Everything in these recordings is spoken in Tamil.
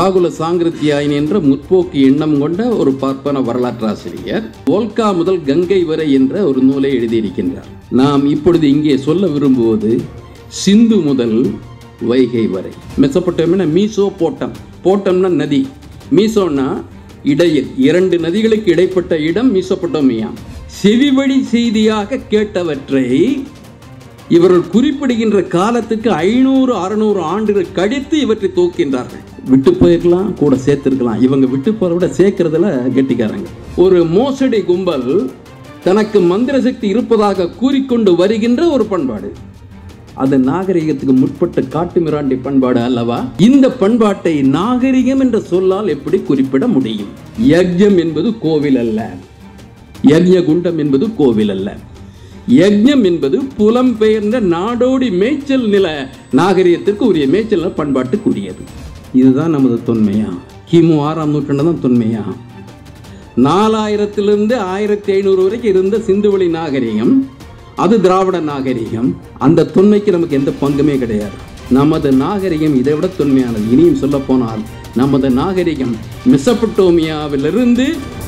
ராகுல சாங்கிருத்தியாயன் என்ற முற்போக்கு எண்ணம் கொண்ட ஒரு பார்ப்பன வரலாற்றாசிரியர் ஓல்கா முதல் கங்கை வரை என்ற ஒரு நூலை எழுதியிருக்கின்றார் நாம் இப்பொழுது இங்கே சொல்ல விரும்புவது சிந்து முதல் வைகை வரை மெசப்பட்டோம்னா மீசோ போட்டம் போட்டம்னா நதி மீசோன்னா இடையில் இரண்டு நதிகளுக்கு இடைப்பட்ட இடம் மீசப்பட்டோமியா செவிவழி செய்தியாக கேட்டவற்றை இவர்கள் குறிப்பிடுகின்ற காலத்துக்கு ஐநூறு அறுநூறு ஆண்டுகள் கழித்து இவற்றை தூக்கின்றார்கள் விட்டு போயிருக்கலாம் கூட சேர்த்திருக்கலாம் இவங்க விட்டு போறத விட சேர்க்கறதுல கெட்டிக்காரங்க ஒரு மோசடி கும்பல் தனக்கு மந்திர சக்தி இருப்பதாக கூறிக்கொண்டு வருகின்ற ஒரு பண்பாடு அது நாகரிகத்துக்கு முற்பட்ட காட்டு மிராண்டி பண்பாடு அல்லவா இந்த பண்பாட்டை நாகரிகம் என்ற சொல்லால் எப்படி குறிப்பிட முடியும் யஜ்யம் என்பது கோவில் அல்ல யஜ்ய குண்டம் என்பது கோவில் அல்ல யஜ்ஞம் என்பது புலம்பெயர்ந்த நாடோடி மேய்ச்சல் நில நாகரிகத்திற்கு உரிய மேய்ச்சல் நில பண்பாட்டுக்குரியது இதுதான் நமது தொன்மையா கிமு ஆறாம் நூற்றாண்டு தான் தொன்மையா நாலாயிரத்திலிருந்து ஆயிரத்தி ஐநூறு வரைக்கும் இருந்த சிந்துவெளி நாகரிகம் அது திராவிட நாகரிகம் அந்த தொன்மைக்கு நமக்கு எந்த பங்குமே கிடையாது நமது நாகரிகம் இதை விட தொன்மையானது இனியும் சொல்ல போனால் நமது நாகரிகம் மெசபட்டோமியாவிலிருந்து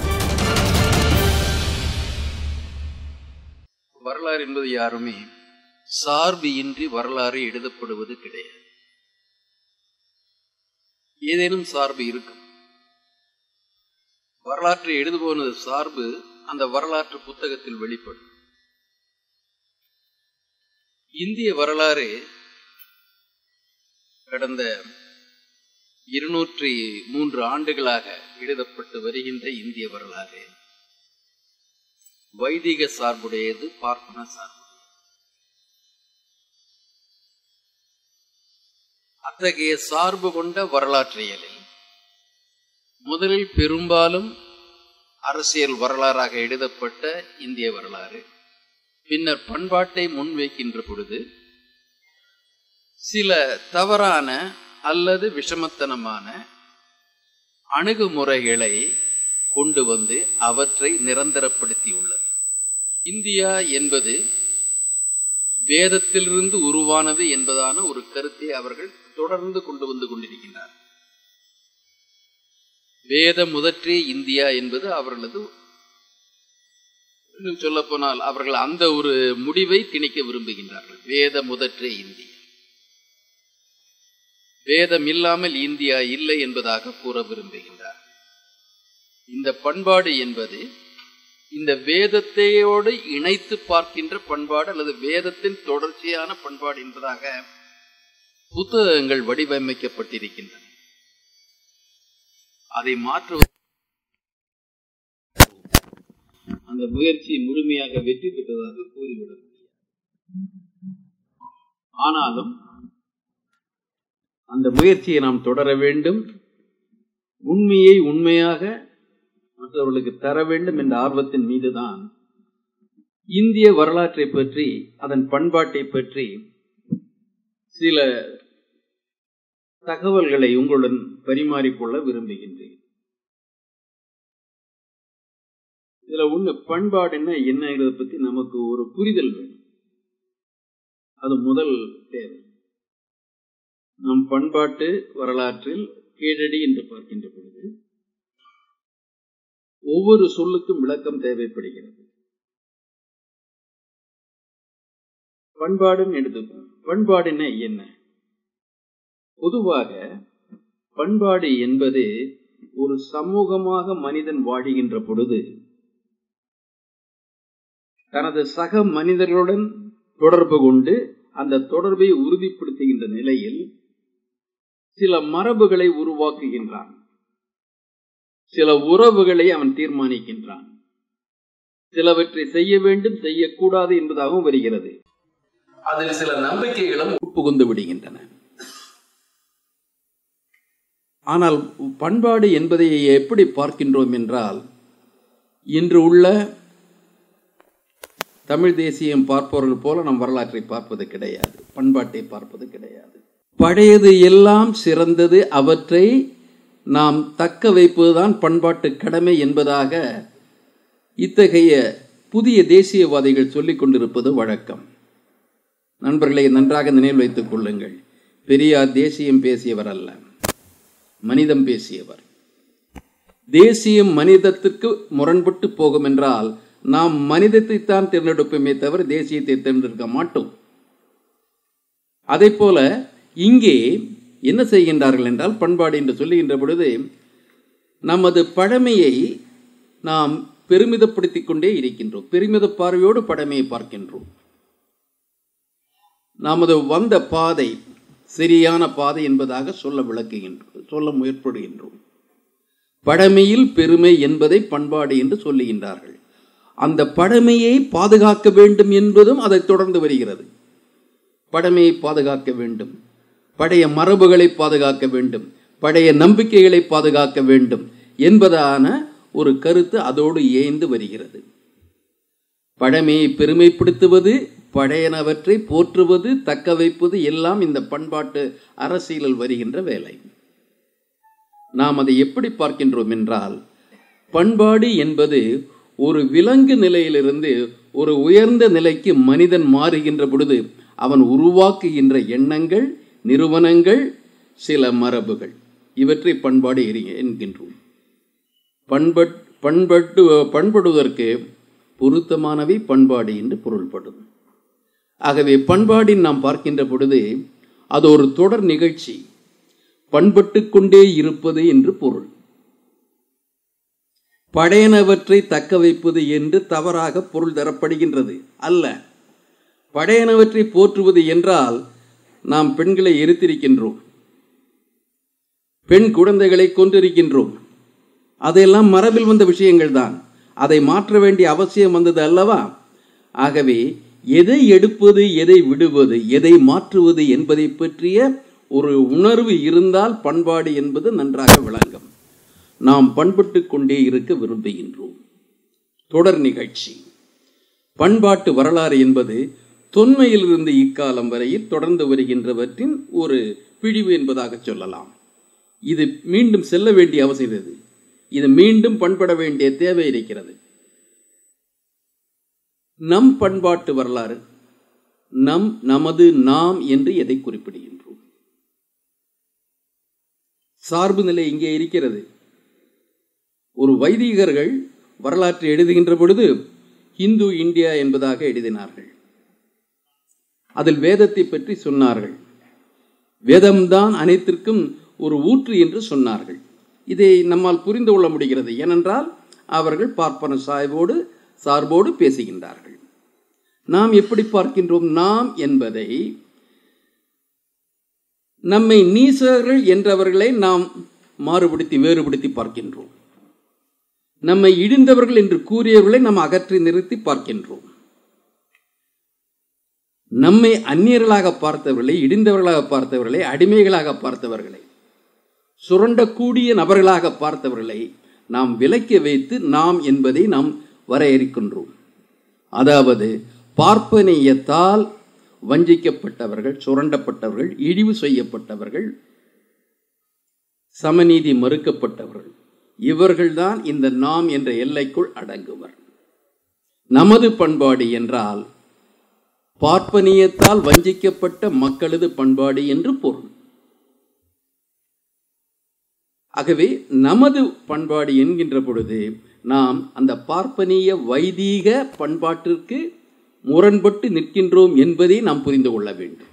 வரலாறு என்பது யாருமே சார்பு இன்றி வரலாறு எழுதப்படுவது கிடையாது ஏதேனும் சார்பு இருக்கும் வரலாற்றை எழுதுபவனது சார்பு அந்த வரலாற்று புத்தகத்தில் வெளிப்படும் இந்திய வரலாறு கடந்த இருநூற்றி மூன்று ஆண்டுகளாக எழுதப்பட்டு வருகின்ற இந்திய வரலாறு வைதிக சார்புடையது பார்ப்பன சார்பு அத்தகைய சார்பு கொண்ட வரலாற்றியலில் முதலில் பெரும்பாலும் அரசியல் வரலாறாக எழுதப்பட்ட இந்திய வரலாறு பின்னர் பண்பாட்டை முன்வைக்கின்ற பொழுது சில தவறான அல்லது விஷமத்தனமான அணுகுமுறைகளை கொண்டு வந்து அவற்றை நிரந்தரப்படுத்தியுள்ளது இந்தியா என்பது வேதத்திலிருந்து உருவானது என்பதான ஒரு கருத்தை அவர்கள் தொடர்ந்து கொண்டு வந்து கொண்டிருக்கின்றனர் வேத முதற்றே இந்தியா என்பது அவர்களது இன்னும் சொல்ல போனால் அவர்கள் அந்த ஒரு முடிவை திணிக்க விரும்புகின்றார்கள் வேத முதற்றே இந்தியா வேதம் இல்லாமல் இந்தியா இல்லை என்பதாக கூற விரும்புகின்றார் இந்த பண்பாடு என்பது இந்த வேதத்தையோடு இணைத்து பார்க்கின்ற பண்பாடு அல்லது வேதத்தின் தொடர்ச்சியான பண்பாடு என்பதாக புத்தகங்கள் வடிவமைக்கப்பட்டிருக்கின்றன அதை மாற்றுவது அந்த முயற்சி முழுமையாக வெற்றி பெற்றதாக கூறிவிட முடியாது ஆனாலும் அந்த முயற்சியை நாம் தொடர வேண்டும் உண்மையை உண்மையாக மற்றவர்களுக்கு தர வேண்டும் என்ற ஆர்வத்தின் மீதுதான் இந்திய வரலாற்றை பற்றி அதன் பண்பாட்டை பற்றி சில தகவல்களை உங்களுடன் பரிமாறிக்கொள்ள விரும்புகின்றேன் இதுல ஒண்ணு பண்பாடுன்னா என்னங்கிறத பத்தி நமக்கு ஒரு புரிதல் வேணும் அது முதல் தேவை நம் பண்பாட்டு வரலாற்றில் கீழடி என்று பார்க்கின்ற பொழுது ஒவ்வொரு சொல்லுக்கும் விளக்கம் தேவைப்படுகிறது பண்பாடுன்னு எடுத்துப்போம் பண்பாடுன்னா என்ன பொதுவாக பண்பாடு என்பது ஒரு சமூகமாக மனிதன் வாழுகின்ற பொழுது தனது சக மனிதர்களுடன் தொடர்பு கொண்டு அந்த தொடர்பை உறுதிப்படுத்துகின்ற நிலையில் சில மரபுகளை உருவாக்குகின்றான் சில உறவுகளை அவன் தீர்மானிக்கின்றான் சிலவற்றை செய்ய வேண்டும் செய்யக்கூடாது என்பதாகவும் வருகிறது அதில் சில நம்பிக்கைகளும் உட்புகுந்து விடுகின்றன ஆனால் பண்பாடு என்பதை எப்படி பார்க்கின்றோம் என்றால் இன்று உள்ள தமிழ் தேசியம் பார்ப்பவர்கள் போல நம் வரலாற்றை பார்ப்பது கிடையாது பண்பாட்டை பார்ப்பது கிடையாது பழையது எல்லாம் சிறந்தது அவற்றை நாம் தக்க வைப்பதுதான் பண்பாட்டு கடமை என்பதாக இத்தகைய புதிய தேசியவாதிகள் சொல்லிக் கொண்டிருப்பது வழக்கம் நண்பர்களை நன்றாக நினைவில் வைத்துக் கொள்ளுங்கள் பெரியார் தேசியம் பேசியவர் அல்ல மனிதம் பேசியவர் தேசியம் மனிதத்திற்கு முரண்பட்டு போகும் என்றால் நாம் மனிதத்தை தான் தேர்ந்தெடுப்போமே தவிர தேசியத்தை தேர்ந்தெடுக்க மாட்டோம் அதே போல இங்கே என்ன செய்கின்றார்கள் என்றால் பண்பாடு என்று சொல்லுகின்ற பொழுது நமது பழமையை நாம் பெருமிதப்படுத்திக் கொண்டே இருக்கின்றோம் பெருமித பார்வையோடு பழமையை பார்க்கின்றோம் நமது வந்த பாதை சரியான பாதை என்பதாக சொல்ல விளக்குகின்றோம் சொல்ல முயற்படுகின்றோம் பழமையில் பெருமை என்பதை பண்பாடு என்று சொல்லுகின்றார்கள் அந்த பழமையை பாதுகாக்க வேண்டும் என்பதும் அதை தொடர்ந்து வருகிறது பழமையை பாதுகாக்க வேண்டும் பழைய மரபுகளை பாதுகாக்க வேண்டும் பழைய நம்பிக்கைகளை பாதுகாக்க வேண்டும் என்பதான ஒரு கருத்து அதோடு ஏய்ந்து வருகிறது பழமையை பெருமைப்படுத்துவது பழையனவற்றை போற்றுவது தக்க வைப்பது எல்லாம் இந்த பண்பாட்டு அரசியலில் வருகின்ற வேலை நாம் அதை எப்படி பார்க்கின்றோம் என்றால் பண்பாடு என்பது ஒரு விலங்கு நிலையிலிருந்து ஒரு உயர்ந்த நிலைக்கு மனிதன் மாறுகின்ற பொழுது அவன் உருவாக்குகின்ற எண்ணங்கள் நிறுவனங்கள் சில மரபுகள் இவற்றை பண்பாடு என்கின்றோம் பண்பட் பண்பட்டு பண்படுவதற்கு பொருத்தமானவை பண்பாடு என்று பொருள்படும் ஆகவே பண்பாடின் நாம் பார்க்கின்ற பொழுது அது ஒரு தொடர் நிகழ்ச்சி பண்பட்டு கொண்டே இருப்பது என்று பொருள் பழையனவற்றை தக்க வைப்பது என்று தவறாக பொருள் தரப்படுகின்றது அல்ல பழையனவற்றை போற்றுவது என்றால் நாம் பெண்களை எரித்திருக்கின்றோம் பெண் குழந்தைகளை கொண்டிருக்கின்றோம் அதையெல்லாம் மரபில் வந்த விஷயங்கள் தான் அதை மாற்ற வேண்டிய அவசியம் வந்தது அல்லவா ஆகவே எதை எடுப்பது எதை விடுவது எதை மாற்றுவது என்பதை பற்றிய ஒரு உணர்வு இருந்தால் பண்பாடு என்பது நன்றாக விளங்கும் நாம் பண்பட்டு கொண்டே இருக்க விரும்புகின்றோம் தொடர் நிகழ்ச்சி பண்பாட்டு வரலாறு என்பது தொன்மையிலிருந்து இக்காலம் வரையில் தொடர்ந்து வருகின்றவற்றின் ஒரு பிழிவு என்பதாக சொல்லலாம் இது மீண்டும் செல்ல வேண்டிய அவசியம் இது இது மீண்டும் பண்பட வேண்டிய தேவை இருக்கிறது நம் பண்பாட்டு வரலாறு நம் நமது நாம் என்று எதை குறிப்பிடுகின்றோம் சார்பு நிலை இங்கே இருக்கிறது ஒரு வைதிகர்கள் வரலாற்றை எழுதுகின்ற பொழுது இந்து இந்தியா என்பதாக எழுதினார்கள் அதில் வேதத்தை பற்றி சொன்னார்கள் வேதம்தான் அனைத்திற்கும் ஒரு ஊற்று என்று சொன்னார்கள் இதை நம்மால் புரிந்து கொள்ள முடிகிறது ஏனென்றால் அவர்கள் பார்ப்பன சாய்வோடு சார்போடு பேசுகின்றார்கள் நாம் எப்படி பார்க்கின்றோம் நாம் என்பதை நம்மை நீசர்கள் என்றவர்களை நாம் மாறுபடுத்தி வேறுபடுத்தி பார்க்கின்றோம் நம்மை இடிந்தவர்கள் என்று கூறியவர்களை நாம் அகற்றி நிறுத்தி பார்க்கின்றோம் நம்மை அந்நியர்களாக பார்த்தவர்களை இடிந்தவர்களாக பார்த்தவர்களை அடிமைகளாக பார்த்தவர்களை சுரண்டக்கூடிய நபர்களாக பார்த்தவர்களை நாம் விலக்கி வைத்து நாம் என்பதை நாம் வரையறுக்கின்றோம் அதாவது பார்ப்பனியத்தால் வஞ்சிக்கப்பட்டவர்கள் சுரண்டப்பட்டவர்கள் இழிவு செய்யப்பட்டவர்கள் சமநீதி மறுக்கப்பட்டவர்கள் இவர்கள்தான் இந்த நாம் என்ற எல்லைக்குள் அடங்குவர் நமது பண்பாடு என்றால் பார்ப்பனியத்தால் வஞ்சிக்கப்பட்ட மக்களது பண்பாடு என்று பொருள் ஆகவே நமது பண்பாடு என்கின்ற பொழுது நாம் அந்த பார்ப்பனிய வைதீக பண்பாட்டிற்கு முரண்பட்டு நிற்கின்றோம் என்பதை நாம் புரிந்து கொள்ள வேண்டும்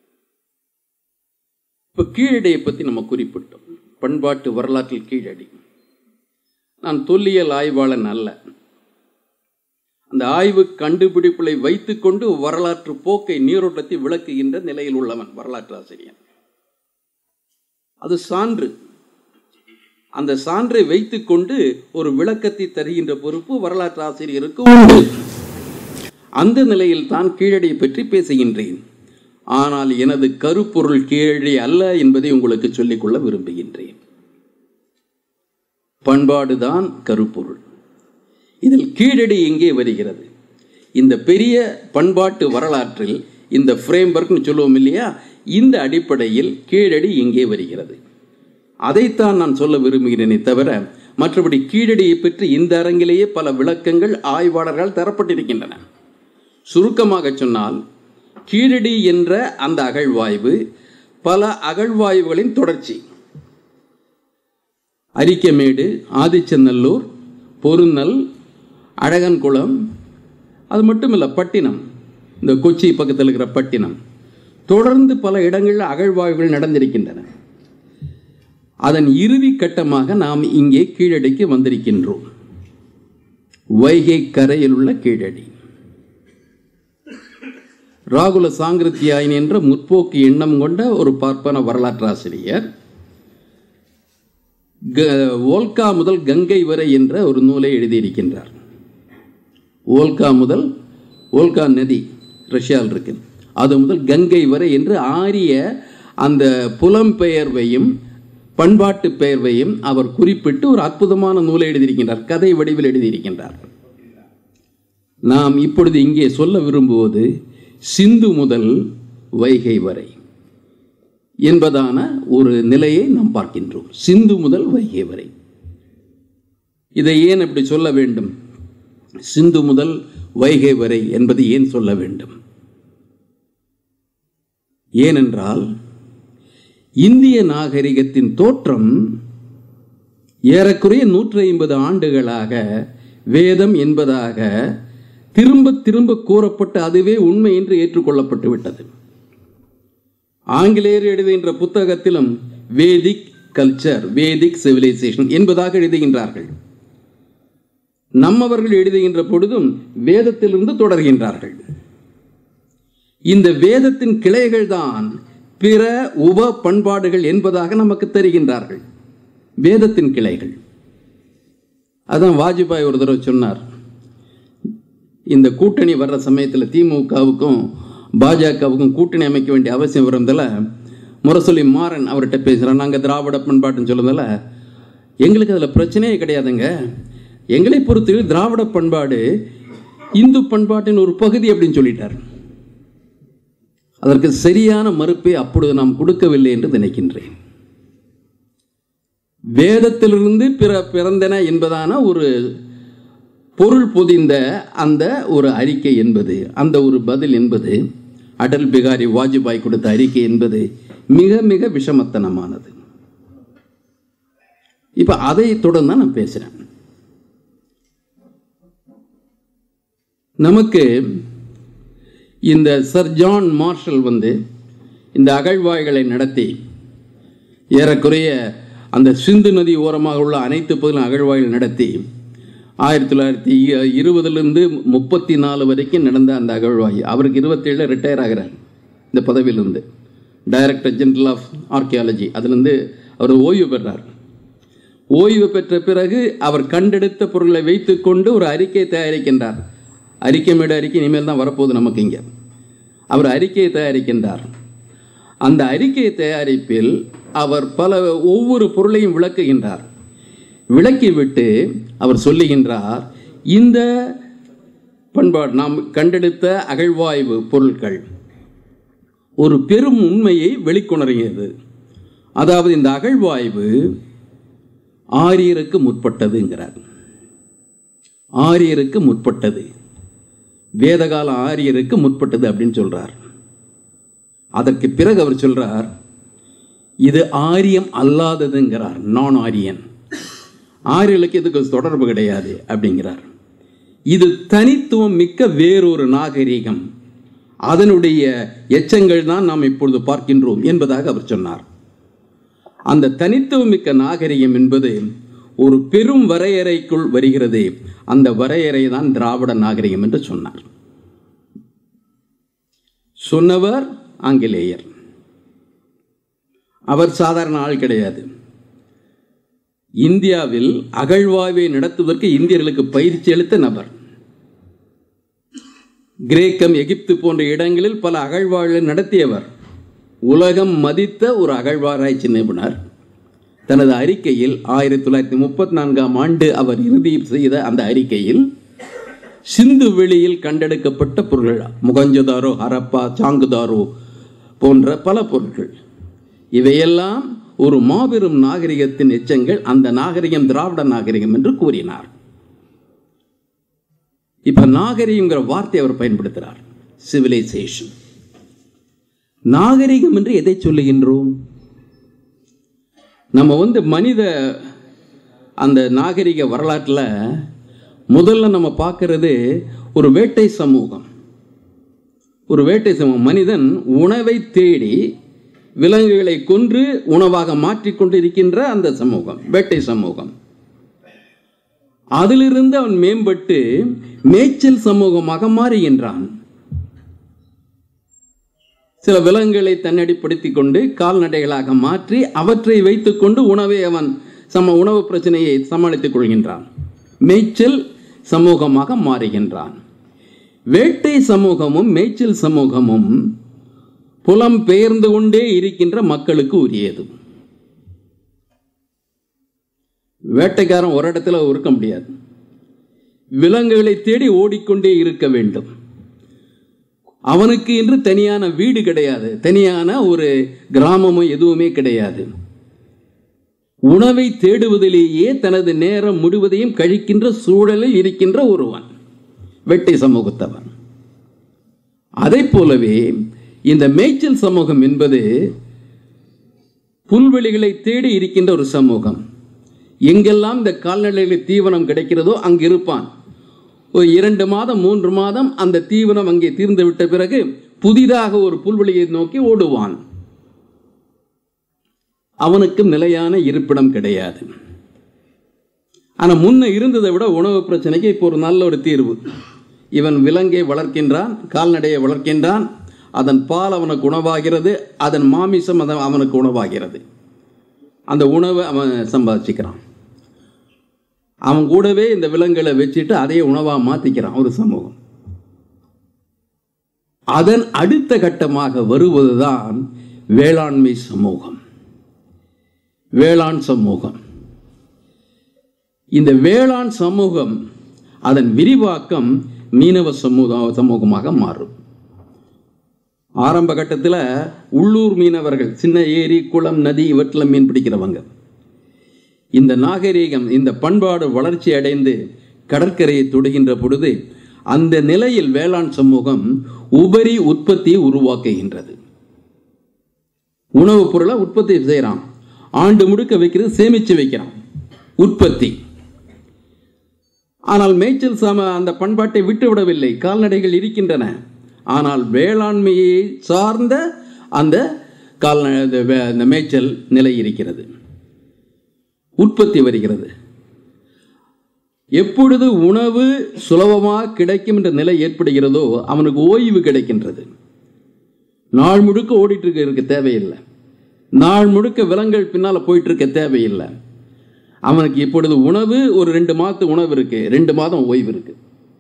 இப்போ கீழடியை பற்றி நம்ம குறிப்பிட்டோம் பண்பாட்டு வரலாற்றில் கீழடி நான் தொல்லியல் ஆய்வாளன் அல்ல அந்த ஆய்வு கண்டுபிடிப்புகளை வைத்துக்கொண்டு வரலாற்று போக்கை நீரோட்டத்தை விளக்குகின்ற நிலையில் உள்ளவன் வரலாற்று ஆசிரியன் அது சான்று அந்த சான்றை வைத்துக்கொண்டு ஒரு விளக்கத்தை தருகின்ற பொறுப்பு வரலாற்று ஆசிரியருக்கு உண்டு அந்த நிலையில் தான் கீழடியை பற்றி பேசுகின்றேன் ஆனால் எனது கருப்பொருள் கீழடி அல்ல என்பதை உங்களுக்கு சொல்லிக்கொள்ள விரும்புகின்றேன் பண்பாடுதான் கருப்பொருள் இதில் கீழடி எங்கே வருகிறது இந்த பெரிய பண்பாட்டு வரலாற்றில் இந்த ஃப்ரேம்வொர்க்னு சொல்லுவோம் இல்லையா இந்த அடிப்படையில் கீழடி எங்கே வருகிறது அதைத்தான் நான் சொல்ல விரும்புகிறேனே தவிர மற்றபடி கீழடியை பற்றி இந்த அரங்கிலேயே பல விளக்கங்கள் ஆய்வாளர்கள் தரப்பட்டிருக்கின்றன சுருக்கமாக சொன்னால் கீழடி என்ற அந்த அகழ்வாய்வு பல அகழ்வாய்வுகளின் தொடர்ச்சி அரிக்கமேடு ஆதிச்சநல்லூர் பொருநல் அழகன்குளம் அது மட்டும் இல்லை பட்டினம் இந்த கொச்சி பக்கத்தில் இருக்கிற பட்டினம் தொடர்ந்து பல இடங்களில் அகழ்வாய்வுகள் நடந்திருக்கின்றன அதன் இறுதி கட்டமாக நாம் இங்கே கீழடிக்கு வந்திருக்கின்றோம் வைகை கரையில் உள்ள கீழடி ராகுல சாங்கிருத்தியாயின் என்ற முற்போக்கு எண்ணம் கொண்ட ஒரு பார்ப்பன வரலாற்றாசிரியர் க- ஓல்கா முதல் கங்கை வரை என்ற ஒரு நூலை எழுதியிருக்கின்றார் ஓல்கா முதல் ஓல்கா நதி ரஷ்யாவில் இருக்கு அது முதல் கங்கை வரை என்று ஆரிய அந்த புலம்பெயர்வையும் பண்பாட்டு பெயர்வையும் அவர் குறிப்பிட்டு ஒரு அற்புதமான நூலை எழுதியிருக்கின்றார் கதை வடிவில் எழுதியிருக்கின்றார் நாம் இப்பொழுது இங்கே சொல்ல விரும்புவது சிந்து முதல் வைகை வரை என்பதான ஒரு நிலையை நாம் பார்க்கின்றோம் சிந்து முதல் வைகை வரை இதை ஏன் அப்படி சொல்ல வேண்டும் சிந்து முதல் வைகை வரை என்பது ஏன் சொல்ல வேண்டும் ஏனென்றால் இந்திய நாகரிகத்தின் தோற்றம் ஏறக்குறைய நூற்றி ஐம்பது ஆண்டுகளாக வேதம் என்பதாக திரும்ப திரும்ப கூறப்பட்டு அதுவே உண்மை என்று ஏற்றுக்கொள்ளப்பட்டு விட்டது ஆங்கிலேயர் எழுதுகின்ற புத்தகத்திலும் வேதிக் கல்ச்சர் வேதிக் சிவிலைசேஷன் என்பதாக எழுதுகின்றார்கள் நம்மவர்கள் எழுதுகின்ற பொழுதும் வேதத்திலிருந்து தொடர்கின்றார்கள் இந்த வேதத்தின் கிளைகள் தான் பிற உப பண்பாடுகள் என்பதாக நமக்கு தெரிகின்றார்கள் வேதத்தின் கிளைகள் அதான் வாஜ்பாய் ஒரு தடவை சொன்னார் இந்த கூட்டணி வர்ற சமயத்தில் திமுகவுக்கும் பாஜகவுக்கும் கூட்டணி அமைக்க வேண்டிய அவசியம் வரும்தில் முரசொலி மாறன் அவர்கிட்ட பேசுகிறோம் நாங்கள் திராவிட பண்பாட்டுன்னு சொல்லுறதில்ல எங்களுக்கு அதில் பிரச்சனையே கிடையாதுங்க எங்களை பொறுத்தவரை திராவிட பண்பாடு இந்து பண்பாட்டின் ஒரு பகுதி அப்படின்னு சொல்லிட்டார் அதற்கு சரியான மறுப்பை அப்பொழுது நாம் கொடுக்கவில்லை என்று நினைக்கின்றேன் வேதத்திலிருந்து பிற பிறந்தன என்பதான ஒரு பொருள் பொதிந்த அந்த ஒரு அறிக்கை என்பது அந்த ஒரு பதில் என்பது அடல் பிகாரி வாஜ்பாய் கொடுத்த அறிக்கை என்பது மிக மிக விஷமத்தனமானது இப்ப அதை தொடர்ந்து தான் நான் பேசுறேன் நமக்கு இந்த சர் ஜான் மார்ஷல் வந்து இந்த அகழ்வாய்களை நடத்தி ஏறக்குறைய அந்த சிந்து நதி ஓரமாக உள்ள அனைத்து பகுதியிலும் அகழ்வாய்கள் நடத்தி ஆயிரத்தி தொள்ளாயிரத்தி இருபதுலேருந்து முப்பத்தி நாலு வரைக்கும் நடந்த அந்த அகழ்வாய் அவருக்கு இருபத்தேழில் ரிட்டையர் ஆகிறார் இந்த பதவியிலிருந்து டைரக்டர் ஜெனரல் ஆஃப் ஆர்கியாலஜி அதுலேருந்து அவர் ஓய்வு பெறார் ஓய்வு பெற்ற பிறகு அவர் கண்டெடுத்த பொருளை வைத்துக்கொண்டு ஒரு அறிக்கை தயாரிக்கின்றார் அறிக்கை மேடு அறிக்கை இனிமேல் தான் வரப்போகுது நமக்கு இங்கே அவர் அறிக்கையை தயாரிக்கின்றார் அந்த அறிக்கை தயாரிப்பில் அவர் பல ஒவ்வொரு பொருளையும் விளக்குகின்றார் விளக்கிவிட்டு அவர் சொல்லுகின்றார் இந்த பண்பாடு நாம் கண்டெடுத்த அகழ்வாய்வு பொருட்கள் ஒரு பெரும் உண்மையை வெளிக்கொணர்கிறது அதாவது இந்த அகழ்வாய்வு ஆரியருக்கு முற்பட்டதுங்கிறார் ஆரியருக்கு முற்பட்டது வேதகால ஆரியருக்கு முற்பட்டது அப்படின்னு சொல்றார் அதற்கு பிறகு அவர் சொல்றார் இது ஆரியம் அல்லாததுங்கிறார் நான் ஆரியன் ஆரியலுக்கு இதுக்கு தொடர்பு கிடையாது அப்படிங்கிறார் இது தனித்துவம் மிக்க வேறொரு நாகரீகம் அதனுடைய எச்சங்கள் தான் நாம் இப்பொழுது பார்க்கின்றோம் என்பதாக அவர் சொன்னார் அந்த தனித்துவம் மிக்க நாகரிகம் என்பது ஒரு பெரும் வரையறைக்குள் வருகிறது அந்த வரையறை தான் திராவிட நாகரிகம் என்று சொன்னார் சொன்னவர் ஆங்கிலேயர் அவர் சாதாரண ஆள் கிடையாது இந்தியாவில் அகழ்வாய்வை நடத்துவதற்கு இந்தியர்களுக்கு பயிற்சி அளித்த நபர் கிரேக்கம் எகிப்து போன்ற இடங்களில் பல அகழ்வாய்களை நடத்தியவர் உலகம் மதித்த ஒரு அகழ்வாராய்ச்சி நிபுணர் தனது அறிக்கையில் ஆயிரத்தி தொள்ளாயிரத்தி முப்பத்தி நான்காம் ஆண்டு அவர் இறுதி செய்த அந்த அறிக்கையில் சிந்து வெளியில் கண்டெடுக்கப்பட்ட பொருள்கள் முகஞ்சதாரோ ஹரப்பா சாங்குதாரோ போன்ற பல பொருட்கள் இவையெல்லாம் ஒரு மாபெரும் நாகரிகத்தின் எச்சங்கள் அந்த நாகரிகம் திராவிட நாகரிகம் என்று கூறினார் இப்ப நாகரிகங்கிற வார்த்தை அவர் பயன்படுத்துகிறார் சிவிலைசேஷன் நாகரிகம் என்று எதை சொல்லுகின்றோம் நம்ம வந்து மனித அந்த நாகரிக வரலாற்றில் முதல்ல நம்ம பார்க்கறது ஒரு வேட்டை சமூகம் ஒரு வேட்டை சமூகம் மனிதன் உணவை தேடி விலங்குகளை கொன்று உணவாக மாற்றிக்கொண்டு இருக்கின்ற அந்த சமூகம் வேட்டை சமூகம் அதிலிருந்து அவன் மேம்பட்டு மேய்ச்சல் சமூகமாக மாறுகின்றான் சில விலங்குகளை தன்னடிப்படுத்திக் கொண்டு கால்நடைகளாக மாற்றி அவற்றை வைத்துக்கொண்டு உணவை அவன் சம உணவு பிரச்சனையை சமாளித்துக் கொள்கின்றான் மேய்ச்சல் சமூகமாக மாறுகின்றான் வேட்டை சமூகமும் மேய்ச்சல் சமூகமும் புலம் பெயர்ந்து கொண்டே இருக்கின்ற மக்களுக்கு உரியது வேட்டைக்காரன் ஒரு இடத்துல இருக்க முடியாது விலங்குகளை தேடி ஓடிக்கொண்டே இருக்க வேண்டும் அவனுக்கு என்று தனியான வீடு கிடையாது தனியான ஒரு கிராமமும் எதுவுமே கிடையாது உணவை தேடுவதிலேயே தனது நேரம் முழுவதையும் கழிக்கின்ற சூழலில் இருக்கின்ற ஒருவன் வெட்டை சமூகத்தவன் அதை போலவே இந்த மேய்ச்சல் சமூகம் என்பது புல்வெளிகளை தேடி இருக்கின்ற ஒரு சமூகம் எங்கெல்லாம் இந்த கால்நடைகளுக்கு தீவனம் கிடைக்கிறதோ அங்கு இருப்பான் ஒரு இரண்டு மாதம் மூன்று மாதம் அந்த தீவனம் அங்கே தீர்ந்து விட்ட பிறகு புதிதாக ஒரு புல்வெளியை நோக்கி ஓடுவான் அவனுக்கு நிலையான இருப்பிடம் கிடையாது ஆனா முன்ன இருந்ததை விட உணவு பிரச்சனைக்கு இப்போ ஒரு நல்ல ஒரு தீர்வு இவன் விலங்கை வளர்க்கின்றான் கால்நடையை வளர்க்கின்றான் அதன் பால் அவனுக்கு உணவாகிறது அதன் மாமிசம் அதன் அவனுக்கு உணவாகிறது அந்த உணவை அவன் சம்பாதிச்சுக்கிறான் அவன் கூடவே இந்த விலங்குகளை வச்சுட்டு அதையே உணவா மாத்திக்கிறான் ஒரு சமூகம் அதன் அடுத்த கட்டமாக வருவதுதான் வேளாண்மை சமூகம் வேளாண் சமூகம் இந்த வேளாண் சமூகம் அதன் விரிவாக்கம் மீனவ சமூக சமூகமாக மாறும் ஆரம்ப கட்டத்தில் உள்ளூர் மீனவர்கள் சின்ன ஏரி குளம் நதி இவற்றில் மீன் பிடிக்கிறவங்க இந்த நாகரீகம் இந்த பண்பாடு வளர்ச்சி அடைந்து கடற்கரையை தொடுகின்ற பொழுது அந்த நிலையில் வேளாண் சமூகம் உபரி உற்பத்தியை உருவாக்குகின்றது உணவுப் பொருளை உற்பத்தி செய்கிறான் ஆண்டு முழுக்க வைக்கிறது சேமித்து வைக்கிறான் உற்பத்தி ஆனால் மேய்ச்சல் சம அந்த பண்பாட்டை விட்டுவிடவில்லை கால்நடைகள் இருக்கின்றன ஆனால் வேளாண்மையை சார்ந்த அந்த கால்நடை அந்த மேய்ச்சல் நிலை இருக்கிறது உற்பத்தி வருகிறது எப்பொழுது உணவு சுலபமாக கிடைக்கும் என்ற நிலை ஏற்படுகிறதோ அவனுக்கு ஓய்வு கிடைக்கின்றது நாள் முழுக்க ஓடிட்டு இருக்க இருக்க தேவையில்லை நாள் முழுக்க விலங்குகள் பின்னால் போயிட்டு இருக்க தேவையில்லை அவனுக்கு இப்பொழுது உணவு ஒரு ரெண்டு மாதத்து உணவு இருக்கு ரெண்டு மாதம் ஓய்வு இருக்கு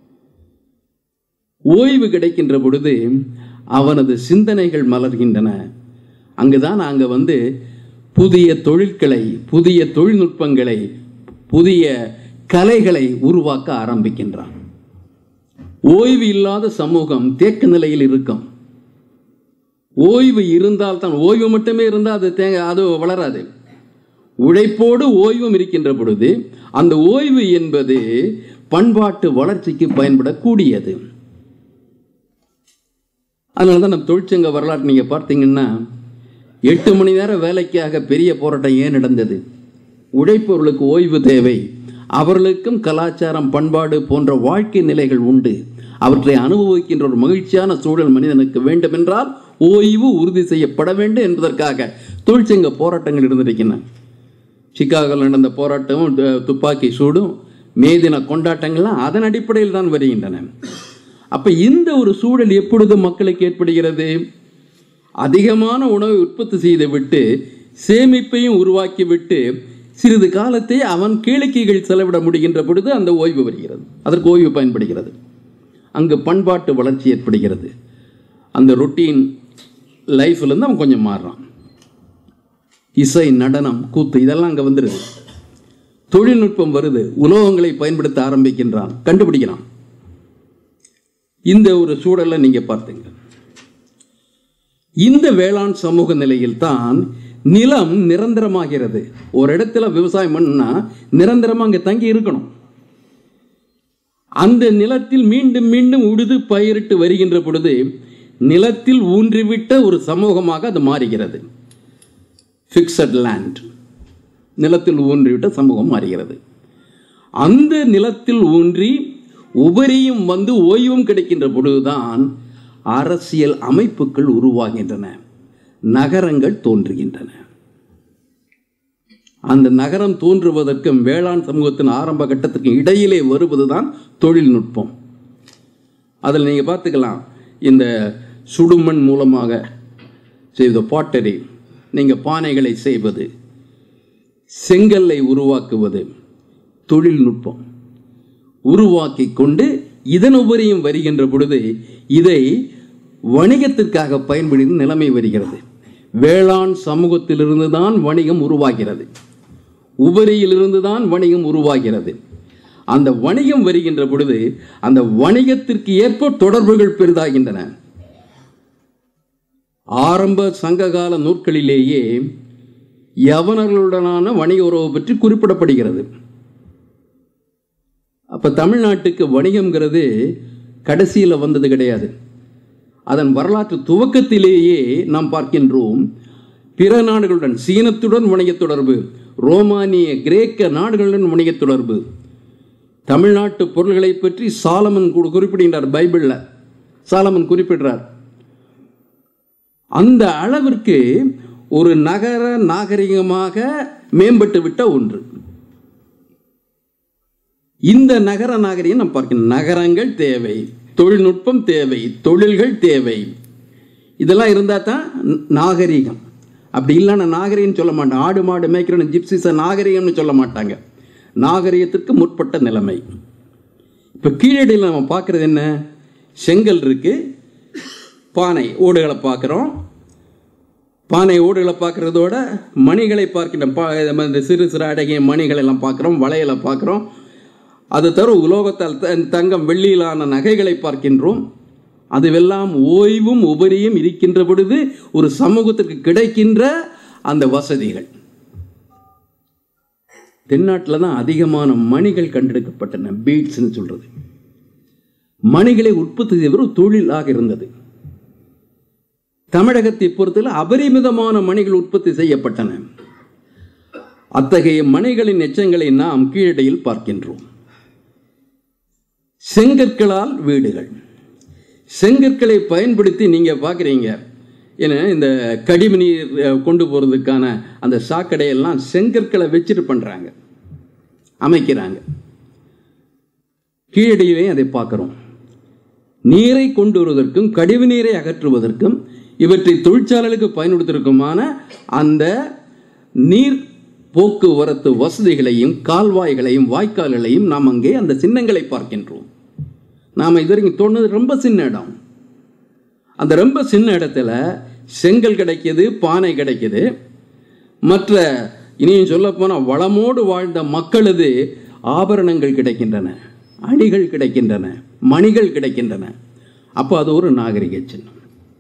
ஓய்வு கிடைக்கின்ற பொழுது அவனது சிந்தனைகள் மலர்கின்றன அங்குதான் அங்க வந்து புதிய தொழில்களை புதிய தொழில்நுட்பங்களை புதிய கலைகளை உருவாக்க ஆரம்பிக்கின்றான் ஓய்வு இல்லாத சமூகம் தேக்க நிலையில் இருக்கும் ஓய்வு இருந்தால் தான் ஓய்வு மட்டுமே இருந்தால் அது தேங்க அது வளராது உழைப்போடு ஓய்வும் இருக்கின்ற பொழுது அந்த ஓய்வு என்பது பண்பாட்டு வளர்ச்சிக்கு பயன்படக்கூடியது அதனால தான் நம்ம தொழிற்சங்க வரலாற்று நீங்கள் பார்த்தீங்கன்னா எட்டு மணி நேரம் வேலைக்காக பெரிய போராட்டம் ஏன் நடந்தது உழைப்பவர்களுக்கு ஓய்வு தேவை அவர்களுக்கும் கலாச்சாரம் பண்பாடு போன்ற வாழ்க்கை நிலைகள் உண்டு அவற்றை அனுபவிக்கின்ற ஒரு மகிழ்ச்சியான சூழல் மனிதனுக்கு வேண்டும் என்றால் ஓய்வு உறுதி செய்யப்பட வேண்டும் என்பதற்காக தொழிற்சங்க போராட்டங்கள் இருந்திருக்கின்றன சிக்காகோவில் நடந்த போராட்டமும் து- துப்பாக்கி சூடும் மேதின கொண்டாட்டங்கள்லாம் அதன் அடிப்படையில் தான் வருகின்றன அப்ப இந்த ஒரு சூழல் எப்பொழுது மக்களுக்கு ஏற்படுகிறது அதிகமான உணவை உற்பத்தி செய்து விட்டு சேமிப்பையும் உருவாக்கி விட்டு சிறிது காலத்தை அவன் கேளிக்கைகள் செலவிட முடிகின்ற பொழுது அந்த ஓய்வு வருகிறது அதற்கு ஓய்வு பயன்படுகிறது அங்கு பண்பாட்டு வளர்ச்சி ஏற்படுகிறது அந்த ரொட்டீன் லைஃப்லேருந்து அவன் கொஞ்சம் மாறுறான் இசை நடனம் கூத்து இதெல்லாம் அங்கே வந்துடுது தொழில்நுட்பம் வருது உலோகங்களை பயன்படுத்த ஆரம்பிக்கின்றான் கண்டுபிடிக்கிறான் இந்த ஒரு சூழலை நீங்க பார்த்தீங்க இந்த வேளாண் சமூக நிலையில் தான் நிலம் நிரந்தரமாகிறது ஒரு இடத்துல விவசாயம் பண்ணா நிரந்தரமா அங்க தங்கி இருக்கணும் அந்த நிலத்தில் மீண்டும் மீண்டும் உழுது பயிரிட்டு வருகின்ற பொழுது நிலத்தில் ஊன்றிவிட்ட ஒரு சமூகமாக அது மாறுகிறது ஃபிக்ஸட் லேண்ட் நிலத்தில் ஊன்றிவிட்ட சமூகம் மாறுகிறது அந்த நிலத்தில் ஊன்றி உபரியும் வந்து ஓய்வும் கிடைக்கின்ற பொழுதுதான் அரசியல் அமைப்புகள் உருவாகின்றன நகரங்கள் தோன்றுகின்றன அந்த நகரம் தோன்றுவதற்கும் வேளாண் சமூகத்தின் ஆரம்ப கட்டத்துக்கு இடையிலே வருவதுதான் தொழில்நுட்பம் அதில் நீங்கள் பார்த்துக்கலாம் இந்த சுடுமண் மூலமாக செய்த பாட்டரி நீங்கள் பானைகளை செய்வது செங்கல்லை உருவாக்குவது தொழில்நுட்பம் உருவாக்கி கொண்டு இதன் உபரியும் வருகின்ற பொழுது இதை வணிகத்திற்காக பயன்படுத்தும் நிலைமை வருகிறது வேளாண் சமூகத்திலிருந்து தான் வணிகம் உருவாகிறது உபரியிலிருந்து தான் வணிகம் உருவாகிறது அந்த வணிகம் வருகின்ற பொழுது அந்த வணிகத்திற்கு ஏற்ப தொடர்புகள் பெரிதாகின்றன ஆரம்ப சங்ககால நூற்களிலேயே யவனர்களுடனான வணிக உறவு பற்றி குறிப்பிடப்படுகிறது அப்ப தமிழ்நாட்டுக்கு வணிகம்ங்கிறது கடைசியில் வந்தது கிடையாது அதன் வரலாற்று துவக்கத்திலேயே நாம் பார்க்கின்றோம் பிற நாடுகளுடன் சீனத்துடன் வணிக தொடர்பு ரோமானிய கிரேக்க நாடுகளுடன் வணிக தொடர்பு தமிழ்நாட்டு பொருள்களை பற்றி சாலமன் கூட குறிப்பிடுகின்றார் பைபிளில் சாலமன் குறிப்பிடுறார் அந்த அளவிற்கு ஒரு நகர நாகரிகமாக மேம்பட்டு விட்ட ஒன்று இந்த நகர நாகரிகம் நம்ம பார்க்கணும் நகரங்கள் தேவை தொழில்நுட்பம் தேவை தொழில்கள் தேவை இதெல்லாம் இருந்தால் தான் நாகரிகம் அப்படி இல்லைன்னா நாகரிகம்னு சொல்ல மாட்டாங்க ஆடு மாடு மேய்க்கிறோன்னு ஜிப்சிஸை நாகரிகம்னு சொல்ல மாட்டாங்க நாகரிகத்திற்கு முற்பட்ட நிலைமை இப்போ கீழடியில் நம்ம பார்க்குறது என்ன செங்கல் இருக்கு பானை ஓடுகளை பார்க்குறோம் பானை ஓடுகளை பார்க்குறதோட மணிகளை பார்க்கின்ற பா இந்த சிறு சிறு அடகிய மணிகளை எல்லாம் பார்க்குறோம் வளையலை பார்க்குறோம் அது தவிர உலோகத்தால் த- தங்கம் வெள்ளியிலான நகைகளை பார்க்கின்றோம் அதுவெல்லாம் ஓய்வும் உபரியும் இருக்கின்ற பொழுது ஒரு சமூகத்திற்கு கிடைக்கின்ற அந்த வசதிகள் தென்னாட்டில் தான் அதிகமான மணிகள் கண்டெடுக்கப்பட்டன பீட்ஸ்னு சொல்றது மணிகளை உற்பத்தி செய்வது ஒரு தொழிலாக இருந்தது தமிழகத்தை பொறுத்தவரை அபரிமிதமான மணிகள் உற்பத்தி செய்யப்பட்டன அத்தகைய மணிகளின் எச்சங்களை நாம் கீழடியில் பார்க்கின்றோம் செங்கற்களால் வீடுகள் செங்கற்களை பயன்படுத்தி நீங்க பார்க்குறீங்க ஏன்னா இந்த கழிவு நீர் அஹ், கொண்டு போகிறதுக்கான அந்த சாக்கடையெல்லாம் செங்கற்களை வச்சுட்டு பண்ணுறாங்க அமைக்கிறாங்க கீழடியிலையும் அதை பார்க்குறோம் நீரை கொண்டு வருவதற்கும் கழிவு நீரை அகற்றுவதற்கும் இவற்றை தொழிற்சாலைகளுக்கு பயன்படுத்துவதற்குமான அந்த நீர் போக்குவரத்து வசதிகளையும் கால்வாய்களையும் வாய்க்கால்களையும் நாம் அங்கே அந்த சின்னங்களை பார்க்கின்றோம் நாம் இதுவரைக்கும் தோணுது ரொம்ப சின்ன இடம் அந்த ரொம்ப சின்ன இடத்துல செங்கல் கிடைக்கிது பானை கிடைக்குது மற்ற இனியும் சொல்ல போனால் வளமோடு வாழ்ந்த மக்களது ஆபரணங்கள் கிடைக்கின்றன அணிகள் கிடைக்கின்றன மணிகள் கிடைக்கின்றன அப்போ அது ஒரு நாகரிக சின்னம்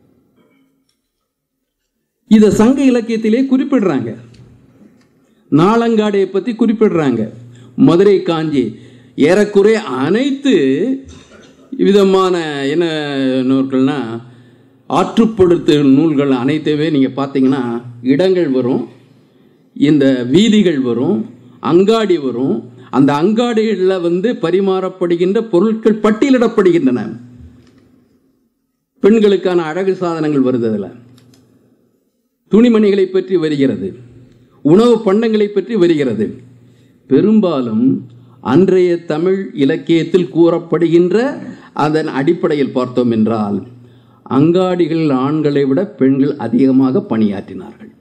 இதை சங்க இலக்கியத்திலே குறிப்பிடுறாங்க நாளங்காடையை பற்றி குறிப்பிடுறாங்க மதுரை காஞ்சி ஏறக்குறைய அனைத்து விதமான என்ன நூல்கள்னா ஆற்றுப்படுத்து நூல்கள் அனைத்துமே நீங்கள் பார்த்தீங்கன்னா இடங்கள் வரும் இந்த வீதிகள் வரும் அங்காடி வரும் அந்த அங்காடிகளில் வந்து பரிமாறப்படுகின்ற பொருட்கள் பட்டியலிடப்படுகின்றன பெண்களுக்கான அழகு சாதனங்கள் வருது அதில் துணிமணிகளை பற்றி வருகிறது உணவு பண்டங்களை பற்றி வருகிறது பெரும்பாலும் அன்றைய தமிழ் இலக்கியத்தில் கூறப்படுகின்ற அதன் அடிப்படையில் பார்த்தோம் என்றால் அங்காடிகளில் ஆண்களை விட பெண்கள் அதிகமாக பணியாற்றினார்கள்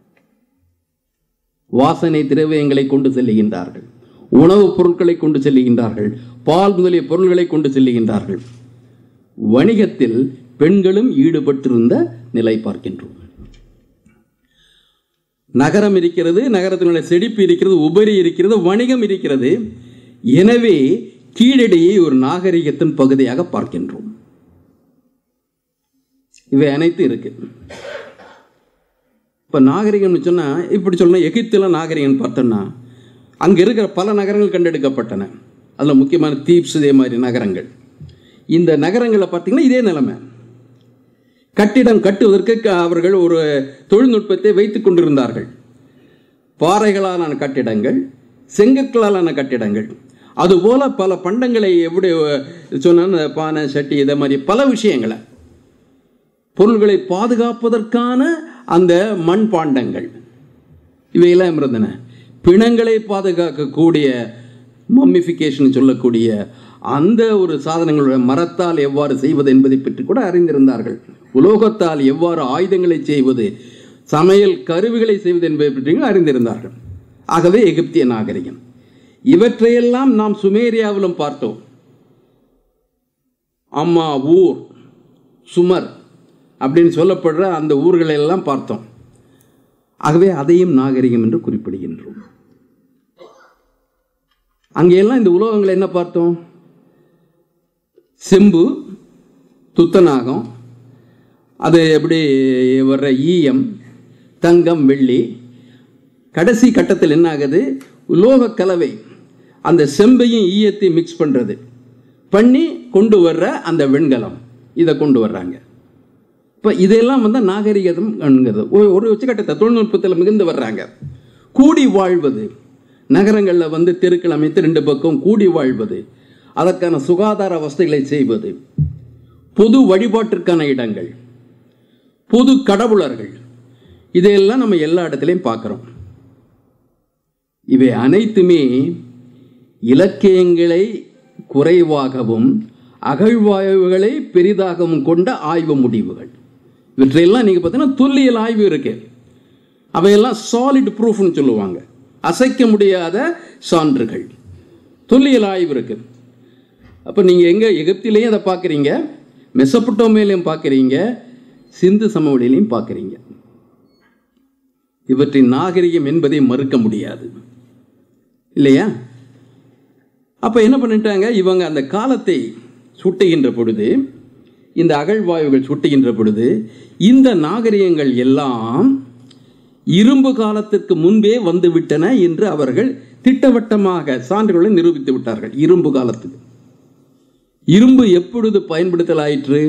வாசனை திரவியங்களை கொண்டு செல்லுகின்றார்கள் உணவுப் பொருட்களை கொண்டு செல்லுகின்றார்கள் பால் முதலிய பொருள்களை கொண்டு செல்லுகின்றார்கள் வணிகத்தில் பெண்களும் ஈடுபட்டிருந்த நிலை பார்க்கின்றோம் நகரம் இருக்கிறது நகரத்தினுடைய செழிப்பு இருக்கிறது உபரி இருக்கிறது வணிகம் இருக்கிறது எனவே கீழடியை ஒரு நாகரிகத்தின் பகுதியாக பார்க்கின்றோம் இவை அனைத்தும் இருக்கு இப்போ நாகரிகம்னு சொன்னால் இப்படி சொல்லணும் எகிப்தில் நாகரிகம் பார்த்தோம்னா அங்கே இருக்கிற பல நகரங்கள் கண்டெடுக்கப்பட்டன அதில் முக்கியமான தீப்ஸ் இதே மாதிரி நகரங்கள் இந்த நகரங்களில் பார்த்தீங்கன்னா இதே நிலைமை கட்டிடம் கட்டுவதற்கு க- அவர்கள் ஒரு தொழில்நுட்பத்தை வைத்துக் கொண்டிருந்தார்கள் பாறைகளாலான கட்டிடங்கள் செங்கற்களாலான கட்டிடங்கள் அதுபோல பல பண்டங்களை எப்படி சொன்ன பானை சட்டி இதை மாதிரி பல விஷயங்களை பொருள்களை பாதுகாப்பதற்கான அந்த மண் பாண்டங்கள் இவையெல்லாம் இருந்தன பிணங்களை பாதுகாக்கக்கூடிய மம்மிஃபிகேஷன் சொல்லக்கூடிய அந்த ஒரு சாதனங்களுடைய மரத்தால் எவ்வாறு செய்வது என்பதை பற்றி கூட அறிந்திருந்தார்கள் உலோகத்தால் எவ்வாறு ஆயுதங்களை செய்வது சமையல் கருவிகளை செய்வது என்பதை பற்றியும் அறிந்திருந்தார்கள் ஆகவே எகிப்திய நாகரிகம் இவற்றையெல்லாம் நாம் சுமேரியாவிலும் பார்த்தோம் அம்மா ஊர் சுமர் அப்படின்னு சொல்லப்படுற அந்த ஊர்களை எல்லாம் பார்த்தோம் ஆகவே அதையும் நாகரிகம் என்று குறிப்பிடுகின்றோம் அங்கெல்லாம் இந்த உலோகங்களை என்ன பார்த்தோம் செம்பு துத்தநாகம் அது எப்படி வர்ற ஈயம் தங்கம் வெள்ளி கடைசி கட்டத்தில் என்ன ஆகுது உலோக கலவை அந்த செம்பையும் ஈயத்தையும் மிக்ஸ் பண்ணுறது பண்ணி கொண்டு வர்ற அந்த வெண்கலம் இதை கொண்டு வர்றாங்க இப்போ இதெல்லாம் வந்து நாகரிகம் என்கிறது ஒரு ஒரு உச்சக்கட்டத்தை தொழில்நுட்பத்தில் மிகுந்து வர்றாங்க கூடி வாழ்வது நகரங்களில் வந்து தெருக்கள் அமைத்து ரெண்டு பக்கம் கூடி வாழ்வது அதற்கான சுகாதார வசதிகளை செய்வது பொது வழிபாட்டிற்கான இடங்கள் பொது கடவுளர்கள் இதையெல்லாம் நம்ம எல்லா இடத்துலையும் பார்க்குறோம் இவை அனைத்துமே இலக்கியங்களை குறைவாகவும் அகழ்வாய்வுகளை பெரிதாகவும் கொண்ட ஆய்வு முடிவுகள் இவற்றையெல்லாம் நீங்கள் பார்த்தீங்கன்னா தொல்லியல் ஆய்வு இருக்கு அவையெல்லாம் சாலிட் ப்ரூஃப்னு சொல்லுவாங்க அசைக்க முடியாத சான்றுகள் தொல்லியல் ஆய்வு இருக்கு அப்போ நீங்கள் எங்கே எகிப்திலையும் அதை பார்க்குறீங்க மெசப்பட்டோமையிலையும் பார்க்குறீங்க சிந்து சமவெளியிலையும் பார்க்குறீங்க இவற்றின் நாகரிகம் என்பதை மறுக்க முடியாது இல்லையா அப்போ என்ன பண்ணிட்டாங்க இவங்க அந்த காலத்தை சுட்டுகின்ற பொழுது இந்த அகழ்வாயுகள் சுட்டுகின்ற பொழுது இந்த நாகரிகங்கள் எல்லாம் இரும்பு காலத்திற்கு முன்பே வந்து விட்டன என்று அவர்கள் திட்டவட்டமாக சான்றுகளை நிரூபித்து விட்டார்கள் இரும்பு காலத்துக்கு இரும்பு எப்பொழுது பயன்படுத்தலாயிற்று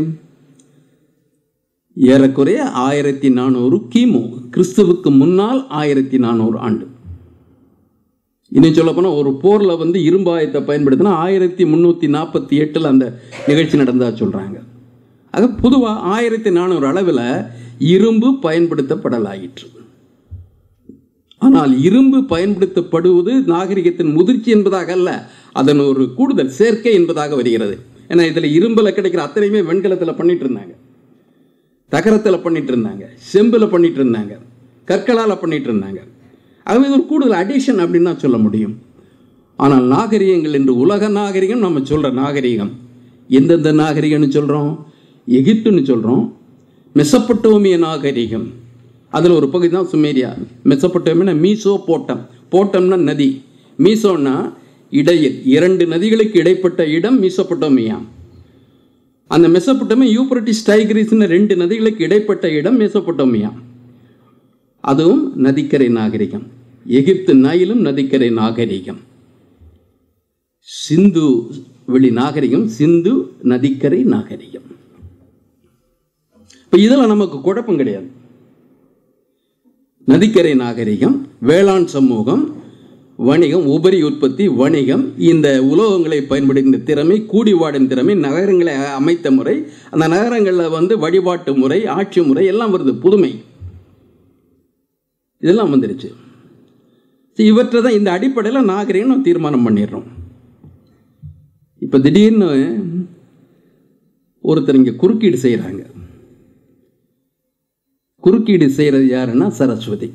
ஏறக்குறைய ஆயிரத்தி நானூறு கிமு கிறிஸ்துவுக்கு முன்னால் ஆயிரத்தி நானூறு ஆண்டு இன்னும் சொல்ல போனால் ஒரு போரில் வந்து இரும்பாயத்தை பயன்படுத்தினா ஆயிரத்தி முந்நூற்றி நாற்பத்தி எட்டில் அந்த நிகழ்ச்சி நடந்ததா சொல்கிறாங்க ஆக பொதுவாக ஆயிரத்தி நானூறு அளவில் இரும்பு பயன்படுத்தப்படலாயிற்று ஆனால் இரும்பு பயன்படுத்தப்படுவது நாகரிகத்தின் முதிர்ச்சி என்பதாக அல்ல அதன் ஒரு கூடுதல் சேர்க்கை என்பதாக வருகிறது ஏன்னா இதில் இரும்பில் கிடைக்கிற அத்தனையுமே வெண்கலத்தில் பண்ணிட்டு இருந்தாங்க தகரத்தில் பண்ணிட்டு இருந்தாங்க செம்பில் பண்ணிட்டு இருந்தாங்க கற்களால் பண்ணிட்டு இருந்தாங்க ஆகவே இது ஒரு கூடுதல் அடிஷன் அப்படின்னு தான் சொல்ல முடியும் ஆனால் நாகரிகங்கள் என்று உலக நாகரிகம் நம்ம சொல்கிற நாகரிகம் எந்தெந்த நாகரிகம்னு சொல்கிறோம் எகிப்துன்னு சொல்கிறோம் மெசப்பட்டோமிய நாகரிகம் அதில் ஒரு பகுதி தான் சுமேரியா மெசப்பட்டோமியனா மீசோ போட்டம் போட்டம்னா நதி மீசோன்னா இடையில் இரண்டு நதிகளுக்கு இடைப்பட்ட இடம் மீசப்பட்டோமியா அந்த மெசப்பட்டோமியா யூப்ரட்டிஸ் டைகிரிஸ்னு ரெண்டு நதிகளுக்கு இடைப்பட்ட இடம் மெசப்பட்டோமியா அதுவும் நதிக்கரை நாகரிகம் எகிப்து நைலும் நதிக்கரை நாகரிகம் சிந்து வெளி நாகரிகம் சிந்து நதிக்கரை நாகரிகம் இப்போ இதில் நமக்கு குழப்பம் கிடையாது நதிக்கரை நாகரிகம் வேளாண் சமூகம் வணிகம் உபரி உற்பத்தி வணிகம் இந்த உலோகங்களை பயன்படுகின்ற திறமை கூடி வாடும் திறமை நகரங்களை அமைத்த முறை அந்த நகரங்களில் வந்து வழிபாட்டு முறை ஆட்சி முறை எல்லாம் வருது புதுமை இதெல்லாம் வந்துருச்சு இவற்றை தான் இந்த அடிப்படையில் நாகரிகம் நம்ம தீர்மானம் பண்ணிடுறோம் இப்போ திடீர்னு ஒருத்தர் இங்கே குறுக்கீடு செய்கிறாங்க குறுக்கீடு செய்கிறது யாருன்னா சரஸ்வதி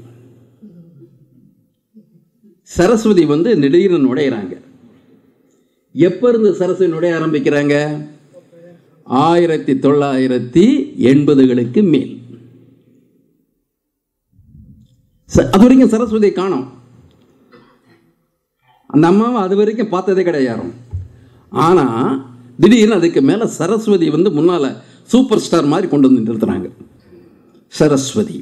சரஸ்வதி வந்து திடீர்னு நுழையிறாங்க எப்போ இருந்து சரஸ்வதி நுழைய ஆரம்பிக்கிறாங்க ஆயிரத்தி தொள்ளாயிரத்தி எண்பதுகளுக்கு மேல் அது வரைக்கும் சரஸ்வதியை காணும் அந்த அம்மாவை அது வரைக்கும் பார்த்ததே கிடையாது ஆனால் திடீர்னு அதுக்கு மேலே சரஸ்வதி வந்து முன்னால் சூப்பர் ஸ்டார் மாதிரி கொண்டு வந்து நிறுத்துறாங்க சரஸ்வதி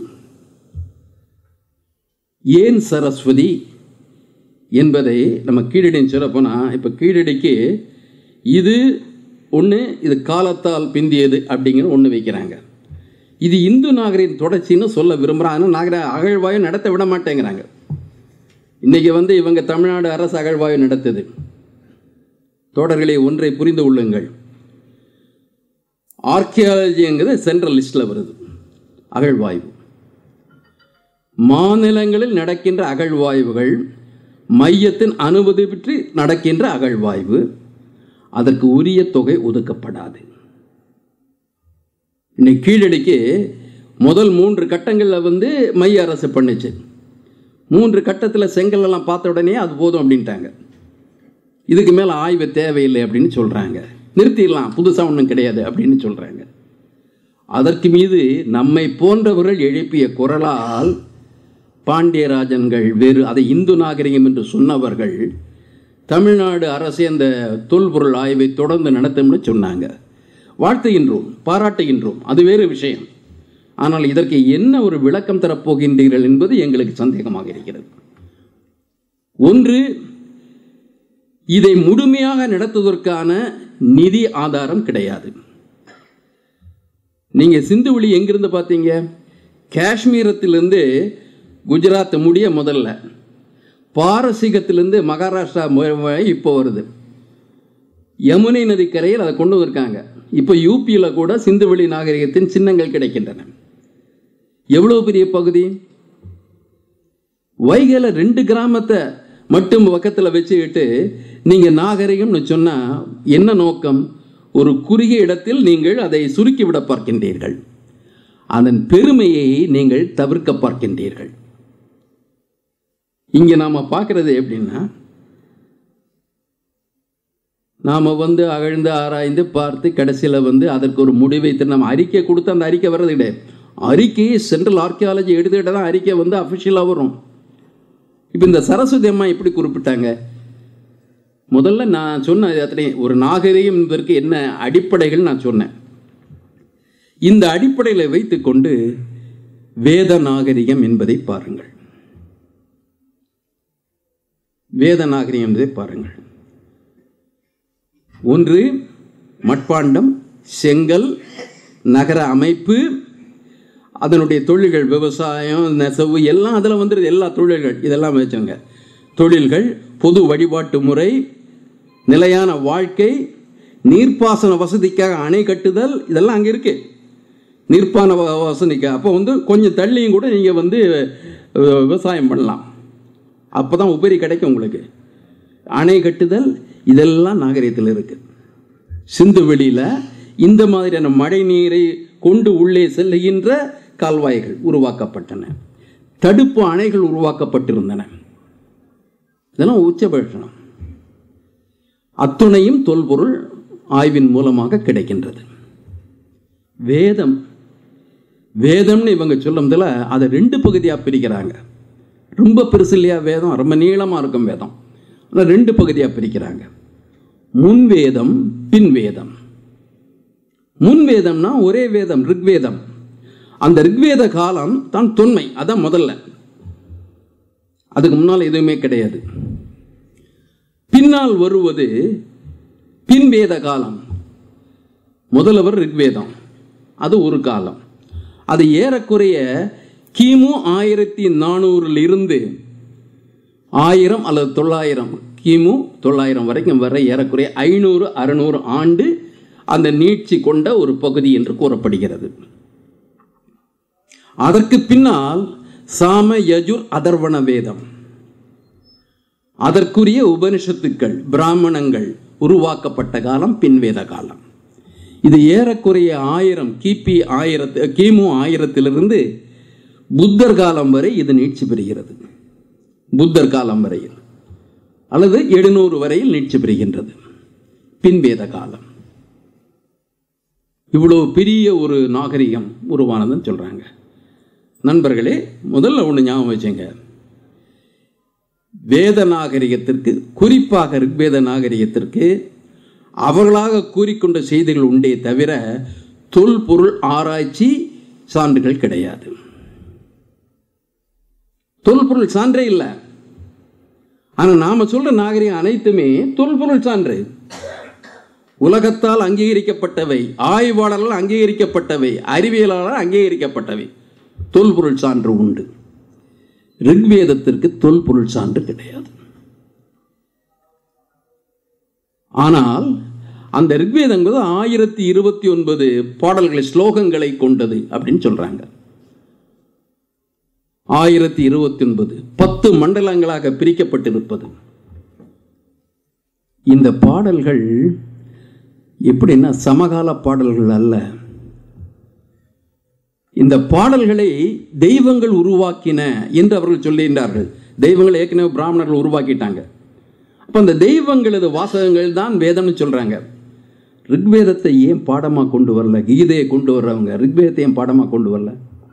ஏன் சரஸ்வதி என்பதை நம்ம கீழடின்னு சொல்ல போனால் இப்போ கீழடிக்கு இது ஒன்று இது காலத்தால் பிந்தியது அப்படிங்கிற ஒன்று வைக்கிறாங்க இது இந்து நாகரின் தொடர்ச்சின்னு சொல்ல விரும்புகிறாங்க நாகர அகழ்வாயும் நடத்த விட மாட்டேங்கிறாங்க இன்றைக்கி வந்து இவங்க தமிழ்நாடு அரசு அகழ்வாயு நடத்துது தோடர்களே ஒன்றை புரிந்து கொள்ளுங்கள் ஆர்கியாலஜிங்கிறது சென்ட்ரல் லிஸ்டில் வருது அகழ்வாய்வு மாநிலங்களில் நடக்கின்ற அகழ்வாய்வுகள் மையத்தின் அனுமதி பெற்று நடக்கின்ற அகழ்வாய்வு அதற்கு உரிய தொகை ஒதுக்கப்படாது இன்னைக்கு கீழடிக்கு முதல் மூன்று கட்டங்களில் வந்து மைய அரசு பண்ணுச்சு மூன்று கட்டத்தில் செங்கல் எல்லாம் பார்த்த உடனே அது போதும் அப்படின்ட்டாங்க இதுக்கு மேலே ஆய்வு தேவையில்லை அப்படின்னு சொல்கிறாங்க நிறுத்திடலாம் புதுசாக ஒன்றும் கிடையாது அப்படின்னு சொல்கிறாங்க அதற்கு மீது நம்மை போன்றவர்கள் எழுப்பிய குரலால் பாண்டியராஜன்கள் வேறு அதை இந்து நாகரிகம் என்று சொன்னவர்கள் தமிழ்நாடு அரசு அந்த தொல்பொருள் ஆய்வை தொடர்ந்து நடத்தும்னு சொன்னாங்க வாழ்த்துகின்றோம் பாராட்டுகின்றோம் அது வேறு விஷயம் ஆனால் இதற்கு என்ன ஒரு விளக்கம் தரப்போகின்றீர்கள் என்பது எங்களுக்கு சந்தேகமாக இருக்கிறது ஒன்று இதை முழுமையாக நடத்துவதற்கான நிதி ஆதாரம் கிடையாது நீங்க சிந்துவெளி எங்கிருந்து பார்த்தீங்க காஷ்மீரத்திலிருந்து குஜராத் முடிய முதல்ல பாரசீகத்திலிருந்து மகாராஷ்டிரா மு- இப்போ வருது யமுனை நதி கரையில் அதை கொண்டு வந்திருக்காங்க இப்போ யூபியில் கூட சிந்துவெளி நாகரிகத்தின் சின்னங்கள் கிடைக்கின்றன எவ்வளவு பெரிய பகுதி வைகையில் ரெண்டு கிராமத்தை மட்டும் பக்கத்தில் வச்சுக்கிட்டு நீங்கள் நாகரிகம்னு சொன்னால் என்ன நோக்கம் ஒரு குறுகிய இடத்தில் நீங்கள் அதை சுருக்கிவிட பார்க்கின்றீர்கள் அதன் பெருமையை நீங்கள் தவிர்க்க பார்க்கின்றீர்கள் இங்கே நாம் பார்க்கறது எப்படின்னா நாம் வந்து அகழ்ந்து ஆராய்ந்து பார்த்து கடைசியில் வந்து அதற்கு ஒரு முடிவை திரு- நம்ம அறிக்கை கொடுத்து அந்த அறிக்கை வர்றது கிடையாது அறிக்கையை சென்ட்ரல் ஆர்கியாலஜி எடுத்துக்கிட்ட தான் அறிக்கை வந்து அஃபிஷியலாக வரும் இப்போ இந்த சரஸ்வதி அம்மா எப்படி குறிப்பிட்டாங்க முதல்ல நான் சொன்ன அத்தனை ஒரு நாகரிகம் என்பதற்கு என்ன அடிப்படைகள் நான் சொன்னேன் இந்த அடிப்படையில் வைத்துக்கொண்டு வேத நாகரிகம் என்பதை பாருங்கள் வேத நாகரிகம் என்பதை பாருங்கள் ஒன்று மட்பாண்டம் செங்கல் நகர அமைப்பு அதனுடைய தொழில்கள் விவசாயம் நெசவு எல்லாம் அதில் வந்துடுது எல்லா தொழில்கள் இதெல்லாம் வச்சுங்க தொழில்கள் பொது வழிபாட்டு முறை நிலையான வாழ்க்கை நீர்ப்பாசன வசதிக்காக அணை கட்டுதல் இதெல்லாம் அங்கே இருக்கு நீர்ப்பான வ- வசதிக்கு அப்போ வந்து கொஞ்சம் தள்ளியும் கூட நீங்கள் வந்து அஹ், விவசாயம் பண்ணலாம் அப்போ தான் உபரி கிடைக்கும் உங்களுக்கு அணை கட்டுதல் இதெல்லாம் நாகரிகத்தில் இருக்கு சிந்து வெளியில இந்த மாதிரியான மழை நீரை கொண்டு உள்ளே செல்லுகின்ற கால்வாய்கள் உருவாக்கப்பட்டன தடுப்பு அணைகள் உருவாக்கப்பட்டிருந்தன இதெல்லாம் உச்சபட்சம் அத்துணையும் தொல்பொருள் ஆய்வின் மூலமாக கிடைக்கின்றது வேதம் வேதம்னு இவங்க சொல்லுறதுல அதை ரெண்டு பகுதியாக பிரிக்கிறாங்க ரொம்ப பெருசு இல்லையா வேதம் ரொம்ப நீளமாக இருக்கும் வேதம் ஆனால் ரெண்டு பகுதியாக பிரிக்கிறாங்க முன் வேதம் பின் வேதம் முன் வேதம்னா ஒரே வேதம் ரிக்வேதம் அந்த ரிக்வேத காலம் தான் தொன்மை அதான் முதல்ல அதுக்கு முன்னால் எதுவுமே கிடையாது பின்னால் வருவது பின்வேத காலம் முதல்வர் ரிக்வேதம் அது ஒரு காலம் அது ஏறக்குறைய கிமு ஆயிரத்தி நானூறில் இருந்து ஆயிரம் அல்லது தொள்ளாயிரம் கிமு தொள்ளாயிரம் வரைக்கும் வர ஏறக்குறைய ஐநூறு அறுநூறு ஆண்டு அந்த நீட்சி கொண்ட ஒரு பகுதி என்று கூறப்படுகிறது அதற்கு பின்னால் சாம யஜுர் அதர்வண வேதம் அதற்குரிய உபனிஷத்துக்கள் பிராமணங்கள் உருவாக்கப்பட்ட காலம் பின்வேத காலம் இது ஏறக்குறைய ஆயிரம் கிபி ஆயிரத்து கிமு ஆயிரத்திலிருந்து புத்தர் காலம் வரை இது நீட்சி பெறுகிறது புத்தர் காலம் வரையில் அல்லது எழுநூறு வரையில் நீட்சி பெறுகின்றது பின்வேத காலம் இவ்வளவு பெரிய ஒரு நாகரிகம் உருவானதுன்னு சொல்றாங்க நண்பர்களே முதல்ல ஒன்று ஞாபகம் வச்சுங்க வேத நாகரிகத்திற்கு குறிப்பாக ரிக்வேத நாகரிகத்திற்கு அவர்களாக கூறிக்கொண்ட செய்திகள் உண்டே தவிர தொல்பொருள் ஆராய்ச்சி சான்றுகள் கிடையாது தொல்பொருள் சான்றே இல்லை ஆனால் நாம சொல்ற நாகரிகம் அனைத்துமே தொல்பொருள் சான்று உலகத்தால் அங்கீகரிக்கப்பட்டவை ஆய்வாளர்களால் அங்கீகரிக்கப்பட்டவை அறிவியலாளர் அங்கீகரிக்கப்பட்டவை தொல்பொருள் சான்று உண்டு ரிக்வேதத்திற்கு தொல்பொருள் சான்று கிடையாது ஆனால் அந்த ரிக்வேதம் என்பது ஆயிரத்தி இருபத்தி ஒன்பது பாடல்களை ஸ்லோகங்களை கொண்டது அப்படின்னு சொல்றாங்க ஆயிரத்தி இருபத்தி ஒன்பது பத்து மண்டலங்களாக பிரிக்கப்பட்டிருப்பது இந்த பாடல்கள் எப்படின்னா சமகால பாடல்கள் அல்ல இந்த பாடல்களை தெய்வங்கள் உருவாக்கின என்று அவர்கள் சொல்லுகின்றார்கள் தெய்வங்கள் ஏற்கனவே பிராமணர்கள் உருவாக்கிட்டாங்க அப்போ அந்த தெய்வங்களது வாசகங்கள் தான் வேதம்னு சொல்றாங்க ரிக்வேதத்தை ஏன் பாடமாக கொண்டு வரல கீதையை கொண்டு வர்றவங்க ரிக்வேதத்தை ஏன் பாடமாக கொண்டு வரல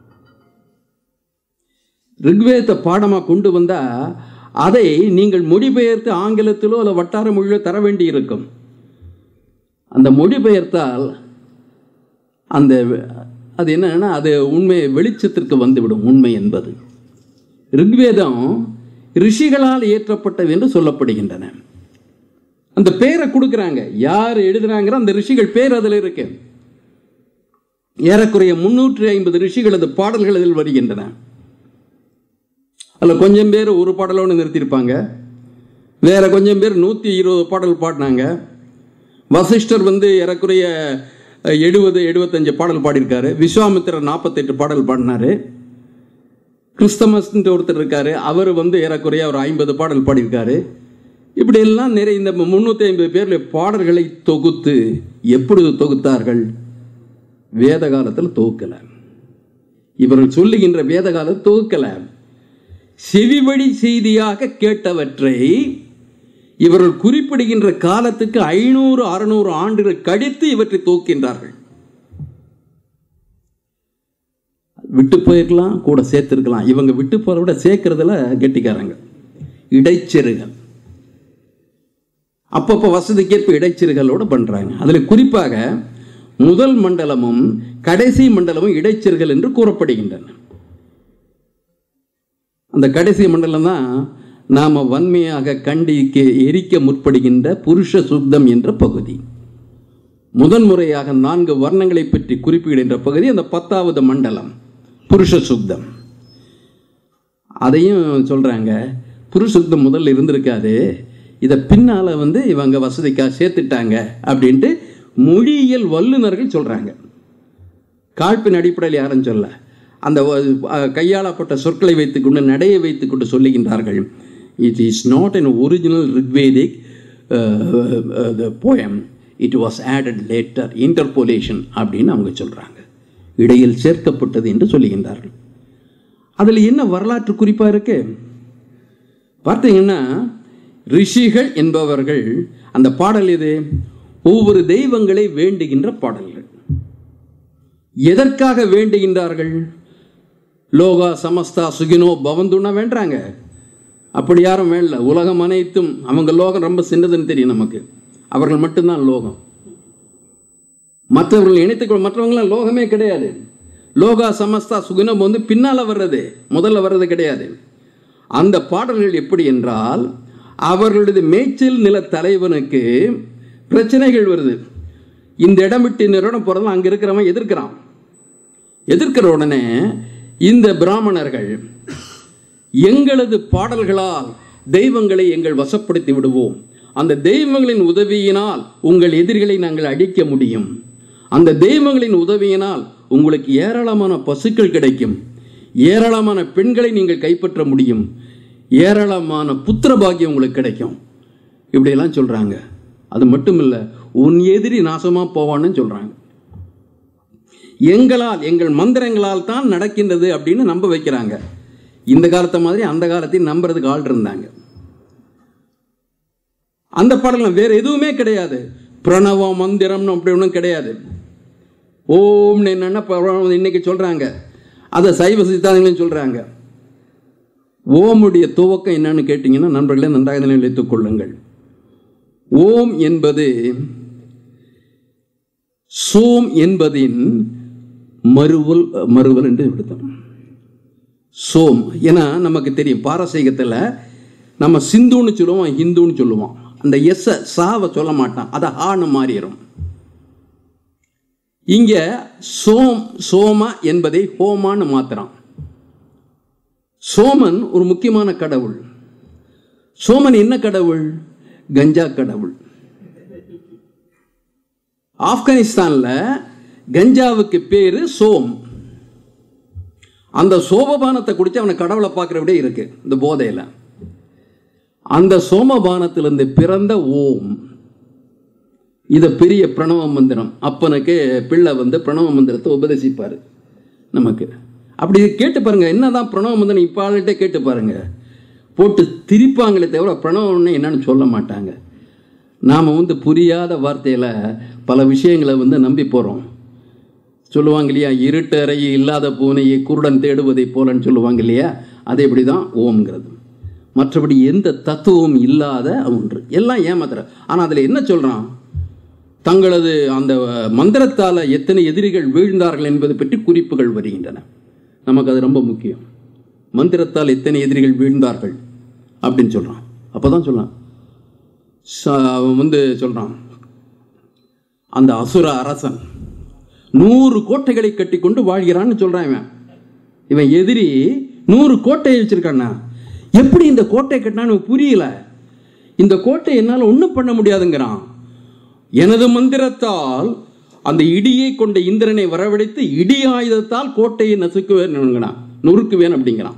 ரிக்வேதத்தை பாடமாக கொண்டு வந்தா அதை நீங்கள் மொழிபெயர்த்து ஆங்கிலத்திலோ அல்ல வட்டார மொழியிலோ தர வேண்டி இருக்கும் அந்த மொழிபெயர்த்தால் அந்த அது என்னன்னா அது உண்மை வெளிச்சத்திற்கு வந்துவிடும் உண்மை என்பது ரிக்வேதம் ரிஷிகளால் இயற்றப்பட்டது என்று சொல்லப்படுகின்றன அந்த பேரை கொடுக்குறாங்க யார் எழுதுறாங்கிற அந்த ரிஷிகள் பேர் அதில் இருக்கு ஏறக்குறைய முன்னூற்றி ஐம்பது ரிஷிகளது பாடல்கள் அதில் வருகின்றன அதில் கொஞ்சம் பேர் ஒரு பாடலோடு நிறுத்தியிருப்பாங்க வேற கொஞ்சம் பேர் நூற்றி இருபது பாடல் பாடினாங்க வசிஷ்டர் வந்து ஏறக்குறைய எழுபது எழுபத்தஞ்சு பாடல் பாடியிருக்காரு விஸ்வாமித்திரர் நாற்பத்தெட்டு பாடல் பாடினாரு கிறிஸ்தமஸ்ன்ற ஒருத்தர் இருக்காரு அவர் வந்து ஏறக்குறைய ஒரு ஐம்பது பாடல் பாடியிருக்காரு இப்படி எல்லாம் நிறைய இந்த முந்நூற்றி ஐம்பது பேரில் பாடல்களை தொகுத்து எப்பொழுது தொகுத்தார்கள் வேத காலத்தில் தொகுக்கல இவர்கள் சொல்லுகின்ற வேத காலத்தில் தொகுக்கல செவிவழி செய்தியாக கேட்டவற்றை இவர்கள் குறிப்பிடுகின்ற காலத்துக்கு ஐநூறு அறுநூறு ஆண்டுகள் கழித்து இவற்றை தூக்கின்றார்கள் விட்டு போயிருக்கலாம் கூட சேர்த்திருக்கலாம் இவங்க விட்டு போறத விட சேர்க்கறதுல கெட்டிக்காரங்க இடைச்செருகள் அப்பப்போ வசதிக்கேற்ப இடைச்செருகளோட பண்றாங்க அதுல குறிப்பாக முதல் மண்டலமும் கடைசி மண்டலமும் இடைச்செருகள் என்று கூறப்படுகின்றன அந்த கடைசி மண்டலம் தான் நாம வன்மையாக கண்டிக்க எரிக்க முற்படுகின்ற புருஷ சுத்தம் என்ற பகுதி முதன்முறையாக நான்கு வர்ணங்களை பற்றி குறிப்பிடுகின்ற பகுதி அந்த பத்தாவது மண்டலம் புருஷ சுத்தம் அதையும் சொல்றாங்க புருஷ சுத்தம் முதல்ல இருந்திருக்காது இதை பின்னால வந்து இவங்க வசதிக்காக சேர்த்துட்டாங்க அப்படின்ட்டு மொழியியல் வல்லுநர்கள் சொல்றாங்க காழ்ப்பின் அடிப்படையில் யாரும் சொல்ல அந்த கையாளப்பட்ட சொற்களை வைத்துக்கொண்டு நடையை வைத்துக்கொண்டு சொல்லுகின்றார்கள் it is not an original Rigvedic poem it was added later interpolation அப்படின்னு அவங்க சொல்கிறாங்க இடையில் சேர்க்கப்பட்டது என்று சொல்லுகின்றார்கள் அதில் என்ன வரலாற்று குறிப்பாக இருக்கு பார்த்தீங்கன்னா ரிஷிகள் என்பவர்கள் அந்த பாடல் இது ஒவ்வொரு தெய்வங்களை வேண்டுகின்ற பாடல்கள் எதற்காக வேண்டுகின்றார்கள் லோகா சமஸ்தா சுகினோ பவந்துன்னா வேண்டாங்க அப்படி யாரும் வேண்டல உலகம் அனைத்தும் அவங்க லோகம் ரொம்ப சின்னதுன்னு தெரியும் நமக்கு அவர்கள் மட்டும்தான் லோகம் மற்றவர்கள் இணைத்துக்கொள் மற்றவங்களாம் லோகமே கிடையாது லோகா சமஸ்தா சுகுணம் வந்து பின்னால் வர்றது முதல்ல வர்றது கிடையாது அந்த பாடல்கள் எப்படி என்றால் அவர்களது மேய்ச்சல் நில தலைவனுக்கு பிரச்சனைகள் வருது இந்த இடம் விட்டு இந்த இடம் போகிறதும் அங்கே இருக்கிறவன் எதிர்க்கிறான் எதிர்க்கிற உடனே இந்த பிராமணர்கள் எங்களது பாடல்களால் தெய்வங்களை எங்கள் வசப்படுத்தி விடுவோம் அந்த தெய்வங்களின் உதவியினால் உங்கள் எதிரிகளை நாங்கள் அடிக்க முடியும் அந்த தெய்வங்களின் உதவியினால் உங்களுக்கு ஏராளமான பசுக்கள் கிடைக்கும் ஏராளமான பெண்களை நீங்கள் கைப்பற்ற முடியும் ஏராளமான புத்திர பாக்கியம் உங்களுக்கு கிடைக்கும் இப்படியெல்லாம் சொல்றாங்க அது மட்டும் இல்லை உன் எதிரி நாசமா போவான்னு சொல்றாங்க எங்களால் எங்கள் மந்திரங்களால் தான் நடக்கின்றது அப்படின்னு நம்ப வைக்கிறாங்க இந்த காலத்தை மாதிரி அந்த காலத்தையும் நம்புறதுக்கு ஆள் இருந்தாங்க அந்த பாடலாம் வேற எதுவுமே கிடையாது பிரணவ மந்திரம்னு அப்படி ஒன்றும் கிடையாது ஓம்னு என்னென்ன பிரணவம் இன்னைக்கு சொல்றாங்க அதை சைவ சித்தாந்தங்களும் சொல்றாங்க ஓமுடைய துவக்கம் என்னன்னு கேட்டீங்கன்னா நண்பர்களே நன்றாக நிலைத்துக் கொள்ளுங்கள் ஓம் என்பது சோம் என்பதின் மறுவல் மறுவல் என்று விடுத்தோம் சோம் ஏன்னா நமக்கு தெரியும் பாரசீகத்தில் நம்ம சிந்துன்னு சொல்லுவோம் ஹிந்துன்னு சொல்லுவோம் அந்த எஸ் சாவை சொல்ல மாட்டான் அதை ஹான்னு மாறிடும் இங்க சோம் சோம என்பதை ஹோமான்னு மாத்துறான் சோமன் ஒரு முக்கியமான கடவுள் சோமன் என்ன கடவுள் கஞ்சா கடவுள் ஆப்கானிஸ்தான்ல கஞ்சாவுக்கு பேரு சோம் அந்த சோமபானத்தை குடிச்சு அவனை கடவுளை பார்க்குற விட இருக்கு இந்த போதையில அந்த சோமபானத்திலிருந்து பிறந்த ஓம் இதை பெரிய பிரணவ மந்திரம் அப்பனுக்கு பிள்ளை வந்து பிரணவ மந்திரத்தை உபதேசிப்பார் நமக்கு அப்படி கேட்டு பாருங்க என்னதான் பிரணவ மந்திரம் இப்போ ஆளுகிட்டே கேட்டு பாருங்க போட்டு திரிப்பாங்களே தவிர பிரணவம்னு என்னன்னு சொல்ல மாட்டாங்க நாம் வந்து புரியாத வார்த்தையில் பல விஷயங்களை வந்து நம்பி போகிறோம் சொல்லுவாங்க இல்லையா இருட்டு அறையில் இல்லாத பூனையை குருடன் தேடுவதை போலன்னு சொல்லுவாங்க இல்லையா அது இப்படி தான் ஓம்ங்கிறது மற்றபடி எந்த தத்துவம் இல்லாத ஒன்று எல்லாம் ஏமாத்துற ஆனால் அதில் என்ன சொல்கிறான் தங்களது அந்த மந்திரத்தால் எத்தனை எதிரிகள் வீழ்ந்தார்கள் என்பது பற்றி குறிப்புகள் வருகின்றன நமக்கு அது ரொம்ப முக்கியம் மந்திரத்தால் எத்தனை எதிரிகள் வீழ்ந்தார்கள் அப்படின்னு சொல்கிறான் அப்போ தான் சொல்கிறான் அவன் வந்து சொல்கிறான் அந்த அசுர அரசன் நூறு கோட்டைகளை கட்டி கொண்டு வாழ்கிறான்னு சொல்கிறான் இவன் இவன் எதிரி நூறு கோட்டையை வச்சிருக்கானா எப்படி இந்த கோட்டை கட்டினான்னு புரியல இந்த கோட்டை என்னால் ஒன்றும் பண்ண முடியாதுங்கிறான் எனது மந்திரத்தால் அந்த இடியை கொண்ட இந்திரனை வரவழைத்து இடி ஆயுதத்தால் கோட்டையை நசுக்குவேன் நொறுக்குவேன் அப்படிங்கிறான்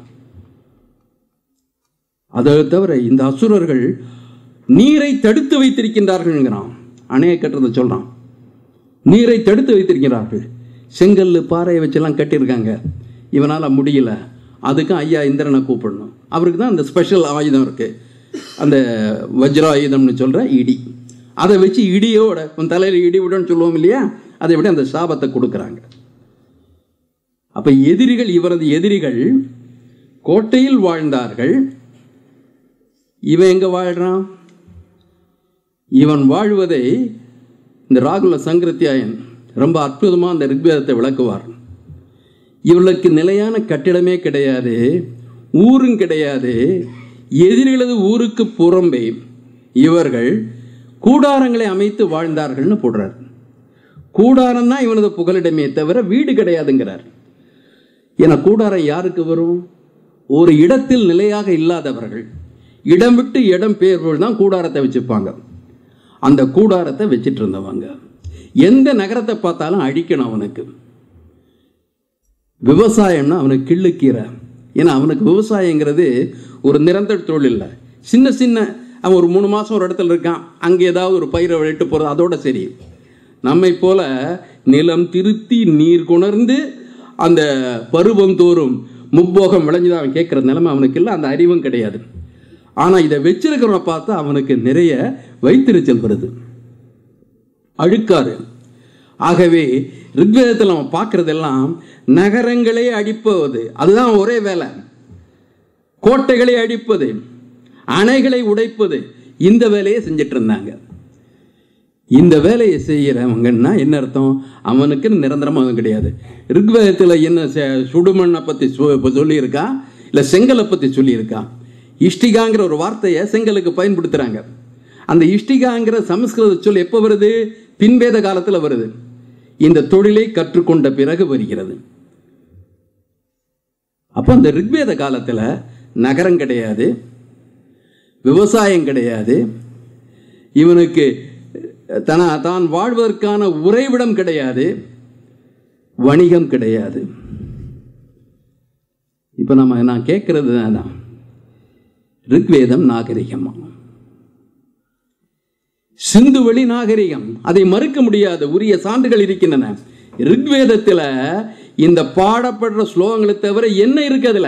அதை தவிர இந்த அசுரர்கள் நீரை தடுத்து வைத்திருக்கின்றார்கள்ங்கிறான் அணையை கட்டுறதை சொல்றான் நீரை தடுத்து வைத்திருக்கிறார்கள் செங்கல் பாறையை வச்செல்லாம் கட்டியிருக்காங்க இவனால் முடியல அதுக்கும் ஐயா இந்திரனை கூப்பிடணும் அவருக்கு தான் அந்த ஸ்பெஷல் ஆயுதம் இருக்கு அந்த வஜ்ர ஆயுதம்னு சொல்ற இடி அதை வச்சு இடியோட உன் தலையில் இடி விடன்னு சொல்லுவோம் இல்லையா அதை விட அந்த சாபத்தை கொடுக்குறாங்க அப்ப எதிரிகள் இவரது எதிரிகள் கோட்டையில் வாழ்ந்தார்கள் இவன் எங்க வாழ்றான் இவன் வாழ்வதை இந்த ராகுல சங்கரத்தியாயன் ரொம்ப அற்புதமாக அந்த ரிக்வேதத்தை விளக்குவார் இவர்களுக்கு நிலையான கட்டிடமே கிடையாது ஊரும் கிடையாது எதிரிகளது ஊருக்கு புறம்பே இவர்கள் கூடாரங்களை அமைத்து வாழ்ந்தார்கள்னு போடுறார் கூடாரம் தான் இவனது புகலிடமே தவிர வீடு கிடையாதுங்கிறார் என கூடாரம் யாருக்கு வரும் ஒரு இடத்தில் நிலையாக இல்லாதவர்கள் இடம் விட்டு இடம் பெயர்கள் தான் கூடாரத்தை வச்சுப்பாங்க அந்த கூடாரத்தை வச்சிட்டு இருந்தவங்க எந்த நகரத்தை பார்த்தாலும் அழிக்கணும் அவனுக்கு விவசாயம்னா அவனுக்கு கிள்ளுக்கீரை ஏன்னா அவனுக்கு விவசாயங்கிறது ஒரு நிரந்தர தொழில் இல்லை சின்ன சின்ன அவன் ஒரு மூணு மாதம் ஒரு இடத்துல இருக்கான் அங்கே ஏதாவது ஒரு பயிரை விளைட்டு போகிறது அதோட சரி நம்மை போல நிலம் திருத்தி நீர் கொணர்ந்து அந்த பருவம் தோறும் முப்போகம் விளைஞ்சுதான் அவன் கேட்குற நிலைமை அவனுக்கு இல்லை அந்த அறிவும் கிடையாது ஆனால் இதை வச்சிருக்கிறவனை பார்த்தா அவனுக்கு நிறைய வைத்திருச்சல் வருது அழுக்காறு ஆகவே ரிக்வேதத்தில் நம்ம பார்க்கறதெல்லாம் நகரங்களே அடிப்பது அதுதான் ஒரே வேலை கோட்டைகளை அடிப்பது அணைகளை உடைப்பது இந்த வேலையை செஞ்சிட்டு இருந்தாங்க இந்த வேலையை செய்கிறவங்கன்னா என்ன அர்த்தம் அவனுக்கு நிரந்தரமாக கிடையாது ரிக்வேதத்தில் என்ன செ- சுடுமண்ணை பற்றி சொல்லியிருக்கா இல்லை செங்கலை பற்றி சொல்லியிருக்கா இஷ்டிகாங்கிற ஒரு வார்த்தையை செங்கலுக்கு பயன்படுத்துகிறாங்க அந்த இஷ்டிகாங்கிற சமஸ்கிருத சொல் எப்போ வருது பின்வேத காலத்தில் வருது இந்த தொழிலை கற்றுக்கொண்ட பிறகு வருகிறது அப்போ அந்த ரிக்வேத காலத்தில் நகரம் கிடையாது விவசாயம் கிடையாது இவனுக்கு தன தான் வாழ்வதற்கான உறைவிடம் கிடையாது வணிகம் கிடையாது இப்போ நம்ம நான் கேட்கறது தான் ரிக்வேதம் நாகரிகமா சிந்துவெளி நாகரிகம் அதை மறுக்க முடியாது உரிய சான்றுகள் இருக்கின்றன ரிக்வேதத்தில் இந்த பாடப்படுற ஸ்லோகங்களை தவிர என்ன இருக்கு அதுல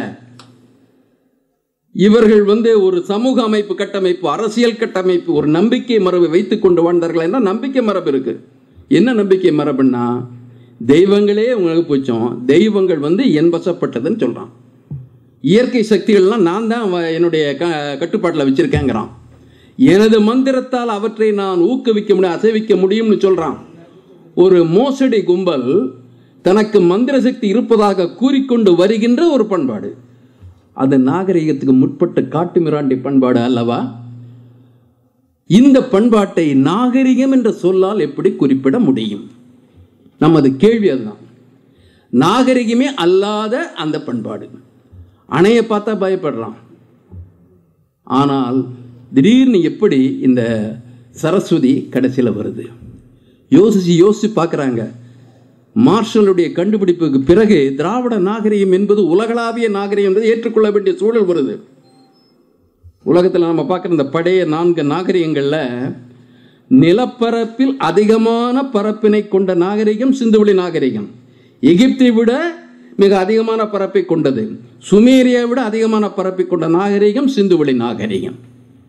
இவர்கள் வந்து ஒரு சமூக அமைப்பு கட்டமைப்பு அரசியல் கட்டமைப்பு ஒரு நம்பிக்கை மரபை வைத்துக் கொண்டு வாழ்ந்தார்கள் என்றால் நம்பிக்கை மரபு இருக்கு என்ன நம்பிக்கை மரபுன்னா தெய்வங்களே உங்களுக்கு போச்சோம் தெய்வங்கள் வந்து என் வசப்பட்டதுன்னு சொல்றான் இயற்கை சக்திகள்லாம் நான் தான் வ- என்னுடைய க கட்டுப்பாட்டில் வச்சிருக்கேங்கிறான் எனது மந்திரத்தால் அவற்றை நான் ஊக்குவிக்க முடியும் அசைவிக்க முடியும்னு சொல்றான் ஒரு மோசடி கும்பல் தனக்கு மந்திர சக்தி இருப்பதாக கூறிக்கொண்டு வருகின்ற ஒரு பண்பாடு அது நாகரிகத்துக்கு முற்பட்ட காட்டு மிராண்டி பண்பாடு அல்லவா இந்த பண்பாட்டை நாகரிகம் என்ற சொல்லால் எப்படி குறிப்பிட முடியும் நமது கேள்வி அதுதான் நாகரிகமே அல்லாத அந்த பண்பாடு அணையை பார்த்தா பயப்படுறான் ஆனால் திடீர்னு எப்படி இந்த சரஸ்வதி கடைசியில் வருது யோசிச்சு யோசிச்சு பார்க்குறாங்க மார்ஷலுடைய கண்டுபிடிப்புக்கு பிறகு திராவிட நாகரிகம் என்பது உலகளாவிய நாகரிகம் என்பது ஏற்றுக்கொள்ள வேண்டிய சூழல் வருது உலகத்தில் நம்ம பார்க்குற இந்த பழைய நான்கு நாகரிகங்களில் நிலப்பரப்பில் அதிகமான பரப்பினை கொண்ட நாகரிகம் சிந்துவெளி நாகரிகம் எகிப்தை விட மிக அதிகமான பரப்பை கொண்டது சுமேரியை விட அதிகமான பரப்பை கொண்ட நாகரிகம் சிந்துவெளி நாகரிகம்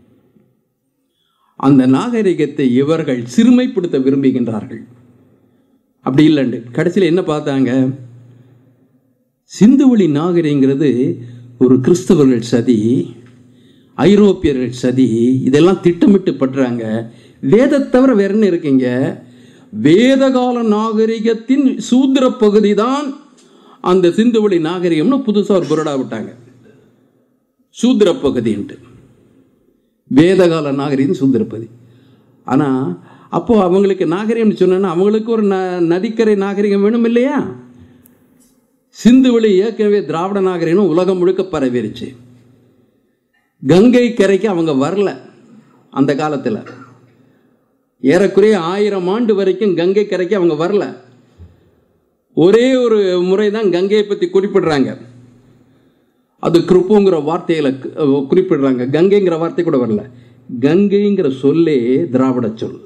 அந்த நாகரிகத்தை இவர்கள் சிறுமைப்படுத்த விரும்புகின்றார்கள் அப்படி இல்லைண்டு கடைசியில் என்ன பார்த்தாங்க சிந்துவெளி நாகரிகங்கிறது ஒரு கிறிஸ்தவர்கள் சதி ஐரோப்பியர்கள் சதி இதெல்லாம் திட்டமிட்டு பண்றாங்க வேதத்தை தவிர வேற என்ன இருக்குங்க வேதகால நாகரிகத்தின் சூத்திர பகுதி தான் அந்த சிந்துவெளி நாகரிகம்னு புதுசாக ஒரு புரடா விட்டாங்க சூத்திர பகுதின்ட்டு வேதகால நாகரிகம் சூத்திர பகுதி ஆனால் அப்போ அவங்களுக்கு நாகரிகம்னு சொன்னா அவங்களுக்கு ஒரு ந நதிக்கரை நாகரிகம் வேணும் இல்லையா சிந்துவெளி ஏற்கனவே திராவிட நாகரிகம் உலகம் முழுக்க பரவிருச்சு கங்கை கரைக்கு அவங்க வரல அந்த காலத்தில் ஏறக்குறைய ஆயிரம் ஆண்டு வரைக்கும் கங்கை கரைக்கு அவங்க வரல ஒரே ஒரு முறை தான் கங்கையை பற்றி குறிப்பிடுறாங்க அது கிருப்புங்கிற வார்த்தையில கு- குறிப்பிடுறாங்க கங்கைங்கிற வார்த்தை கூட வரல கங்கைங்கிற சொல்லே திராவிட சொல்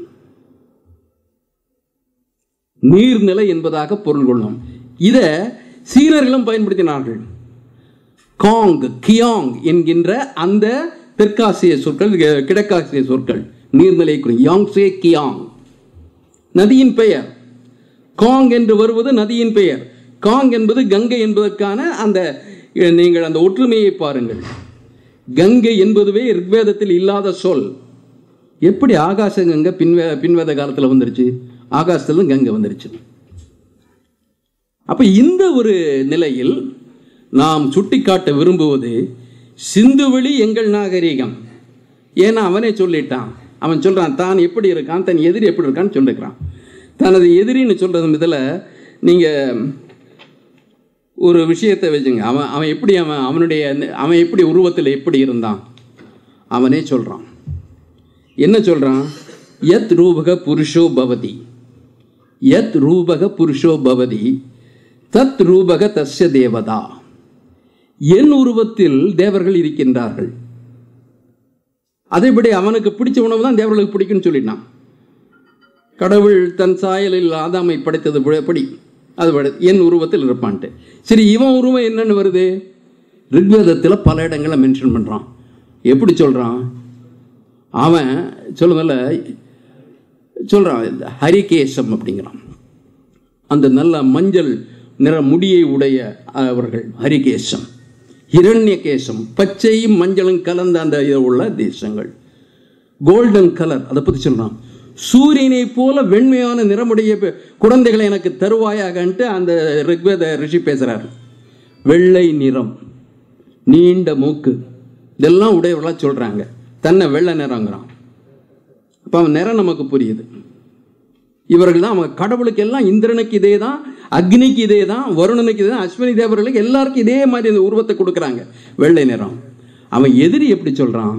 நீர்நிலை என்பதாக பொருள் கொள்ளும் இதை சீனர்களும் பயன்படுத்தினார்கள் காங் கியாங் என்கின்ற அந்த தெற்காசிய சொற்கள் கி- கிழக்காசிய சொற்கள் நீர்நிலை குறி யாங்சே கியாங் நதியின் பெயர் காங் என்று வருவது நதியின் பெயர் காங் என்பது கங்கை என்பதற்கான அந்த அஹ், நீங்கள் அந்த ஒற்றுமையை பாருங்கள் கங்கை என்பதுவே ரிக்வேதத்தில் இல்லாத சொல் எப்படி ஆகாச கங்கை பின்வே பின்வேத காலத்தில் வந்துருச்சு ஆகாசத்துல கங்கை வந்துருச்சு அப்ப இந்த ஒரு நிலையில் நாம் சுட்டிக்காட்ட விரும்புவது சிந்துவெளி எங்கள் நாகரிகம் ஏன்னா அவனே சொல்லிட்டான் அவன் சொல்றான் தான் எப்படி இருக்கான் தன் எதிரி எப்படி இருக்கான்னு சொல்லிருக்கான் தனது எதிரின்னு சொல்றது இதில் நீங்க ஒரு விஷயத்தை வச்சுங்க அவன் அவன் எப்படி அவன் அவனுடைய அவன் எப்படி உருவத்தில் எப்படி இருந்தான் அவனே சொல்றான் என்ன சொல்றான் யத் ரூபக புருஷோ பவதி யத் ரூபக புருஷோ பவதி தத் ரூபக தஸ்ய தேவதா என் உருவத்தில் தேவர்கள் இருக்கின்றார்கள் அதேபடி அவனுக்கு பிடிச்ச உணவு தான் தேவர்களுக்கு பிடிக்கும்னு சொல்லிட்டான் கடவுள் தன் சாயலில் ஆதாமை படைத்தது படி அது படி- என் உருவத்தில் இருப்பான்ட்டு சரி இவன் உருவம் என்னன்னு வருது ரிக்வேதத்தில் பல இடங்களில் மென்ஷன் பண்ணுறான் எப்படி சொல்கிறான் அவன் சொல்லுவதில்ல சொல்கிறான் இந்த ஹரிகேசம் அப்படிங்கிறான் அந்த நல்ல மஞ்சள் நிற முடியை உடைய அவர்கள் ஹரிகேசம் ஹிரண்யகேசம் பச்சையும் மஞ்சளும் கலந்த அந்த இது உள்ள தேசங்கள் கோல்டன் கலர் அதை பற்றி சொல்றான் சூரியனை போல வெண்மையான நிறமுடைய பெ- குழந்தைகளை எனக்கு தருவாயாகன்ட்டு அந்த ரிக்வேத ரிஷி பேசுறாரு வெள்ளை நிறம் நீண்ட மூக்கு இதெல்லாம் உடையவர்களாக சொல்றாங்க தன்னை வெள்ளை நிறங்கிறான் அப்போ அவன் நிறம் நமக்கு புரியுது இவர்கள் தான் அவங்க கடவுளுக்கு எல்லாம் இந்திரனுக்கு இதே தான் அக்னிக்கு இதே தான் வருணனுக்கு இதே தான் அஸ்வினி தேவர்களுக்கு எல்லாருக்கும் இதே மாதிரி இந்த உருவத்தை கொடுக்குறாங்க வெள்ளை நிறம் அவன் எதிரி எப்படி சொல்றான்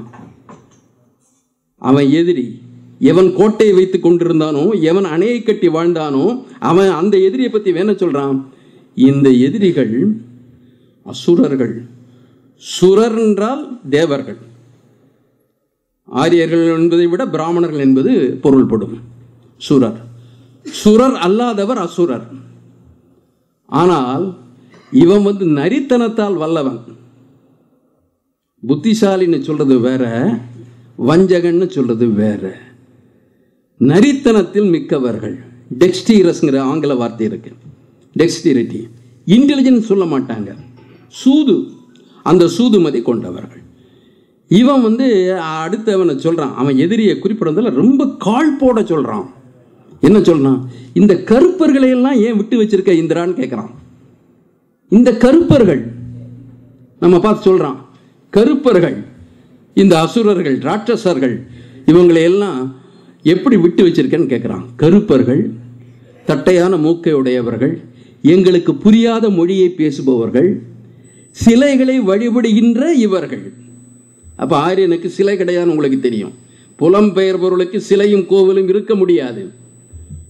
அவன் எதிரி எவன் கோட்டையை வைத்து கொண்டிருந்தானோ எவன் அணையை கட்டி வாழ்ந்தானோ அவன் அந்த எதிரியை பத்தி வேண சொல்றான் இந்த எதிரிகள் அசுரர்கள் சுரர் என்றால் தேவர்கள் ஆரியர்கள் என்பதை விட பிராமணர்கள் என்பது பொருள்படும் சுரர் சுரர் அல்லாதவர் அசுரர் ஆனால் இவன் வந்து நரித்தனத்தால் வல்லவன் புத்திசாலின்னு சொல்றது வேற வஞ்சகன்னு சொல்றது வேற நரித்தனத்தில் மிக்கவர்கள் டெக்ஸ்டீரஸ்ங்கிற ஆங்கில வார்த்தை இருக்கு டெக்ஸ்டிரிட்டி இன்டெலிஜென்ஸ் சொல்ல மாட்டாங்க சூது அந்த சூதுமதி கொண்டவர்கள் இவன் வந்து அடுத்தவனை சொல்றான் அவன் எதிரியை குறிப்பிடுறதுல ரொம்ப கால் போட சொல்றான் என்ன சொல்றான் இந்த கருப்பர்களை எல்லாம் ஏன் விட்டு வச்சிருக்க இந்திரான்னு கேட்குறான் இந்த கருப்பர்கள் நம்ம பார்த்து சொல்றான் கருப்பர்கள் இந்த அசுரர்கள் ராட்சசர்கள் இவங்களை எல்லாம் எப்படி விட்டு வச்சிருக்கேன்னு கேட்குறான் கருப்பர்கள் தட்டையான மூக்கை உடையவர்கள் எங்களுக்கு புரியாத மொழியை பேசுபவர்கள் சிலைகளை வழிபடுகின்ற இவர்கள் அப்போ ஆரியனுக்கு சிலை கிடையாதுன்னு உங்களுக்கு தெரியும் புலம்பெயர்பவர்களுக்கு சிலையும் கோவிலும் இருக்க முடியாது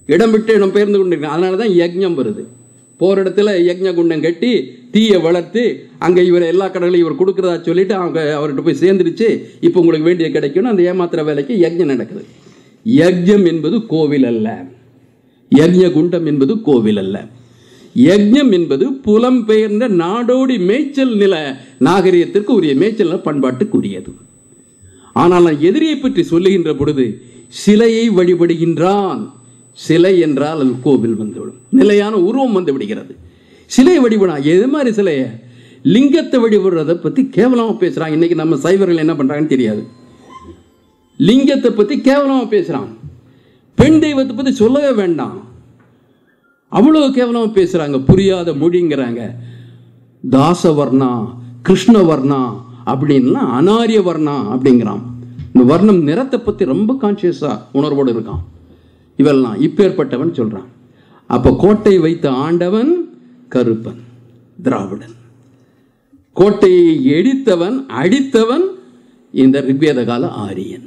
இடம் விட்டு இடம் பெயர்ந்து கொண்டிருக்காங்க அதனால தான் யக்ஞம் வருது போகிற இடத்துல யக்ஞ குண்டம் கட்டி தீயை வளர்த்து அங்கே இவர் எல்லா கடலையும் இவர் கொடுக்குறதா சொல்லிட்டு அவங்க அவர்கிட்ட போய் சேர்ந்துருச்சு இப்போ உங்களுக்கு வேண்டிய கிடைக்கணும் அந்த ஏமாத்துற வேலைக்கு யக்ஞம் நடக்குது யக்ஞம் என்பது கோவில் அல்ல யக்ஞ குண்டம் என்பது கோவில் அல்ல யக்ஞம் என்பது புலம்பெயர்ந்த நாடோடி மேய்ச்சல் நில நாகரிகத்திற்கு உரிய மேய்ச்சல் நில பண்பாட்டுக்குரியது ஆனால் நான் எதிரியை பற்றி சொல்லுகின்ற பொழுது சிலையை வழிபடுகின்றான் சிலை என்றால் அது கோவில் வந்துவிடும் நிலையான உருவம் வந்து விடுகிறது சிலை வழிபடா எது மாதிரி சிலையை லிங்கத்தை வழிபடுறதை பற்றி கேவலமாக பேசுகிறாங்க இன்னைக்கு நம்ம சைவர்கள் என்ன பண்ணுறாங்கன்னு தெரியாது லிங்கத்தை பற்றி கேவலமாக பேசுகிறான் பெண் தெய்வத்தை பற்றி சொல்லவே வேண்டாம் அவ்வளோ கேவலமாக பேசுகிறாங்க புரியாத மொழிங்கிறாங்க தாசவர்ணா கிருஷ்ணவர்ணா அப்படின்லாம் அனாரிய வர்ணா அப்படிங்கிறான் இந்த வர்ணம் நிறத்தை பற்றி ரொம்ப கான்சியஸாக உணர்வோடு இருக்கான் இவெல்லாம் இப்பேற்பட்டவன் சொல்கிறான் அப்போ கோட்டை வைத்த ஆண்டவன் கருப்பன் திராவிடன் கோட்டையை எடித்தவன் அடித்தவன் இந்த ரிக்வேத கால ஆரியன்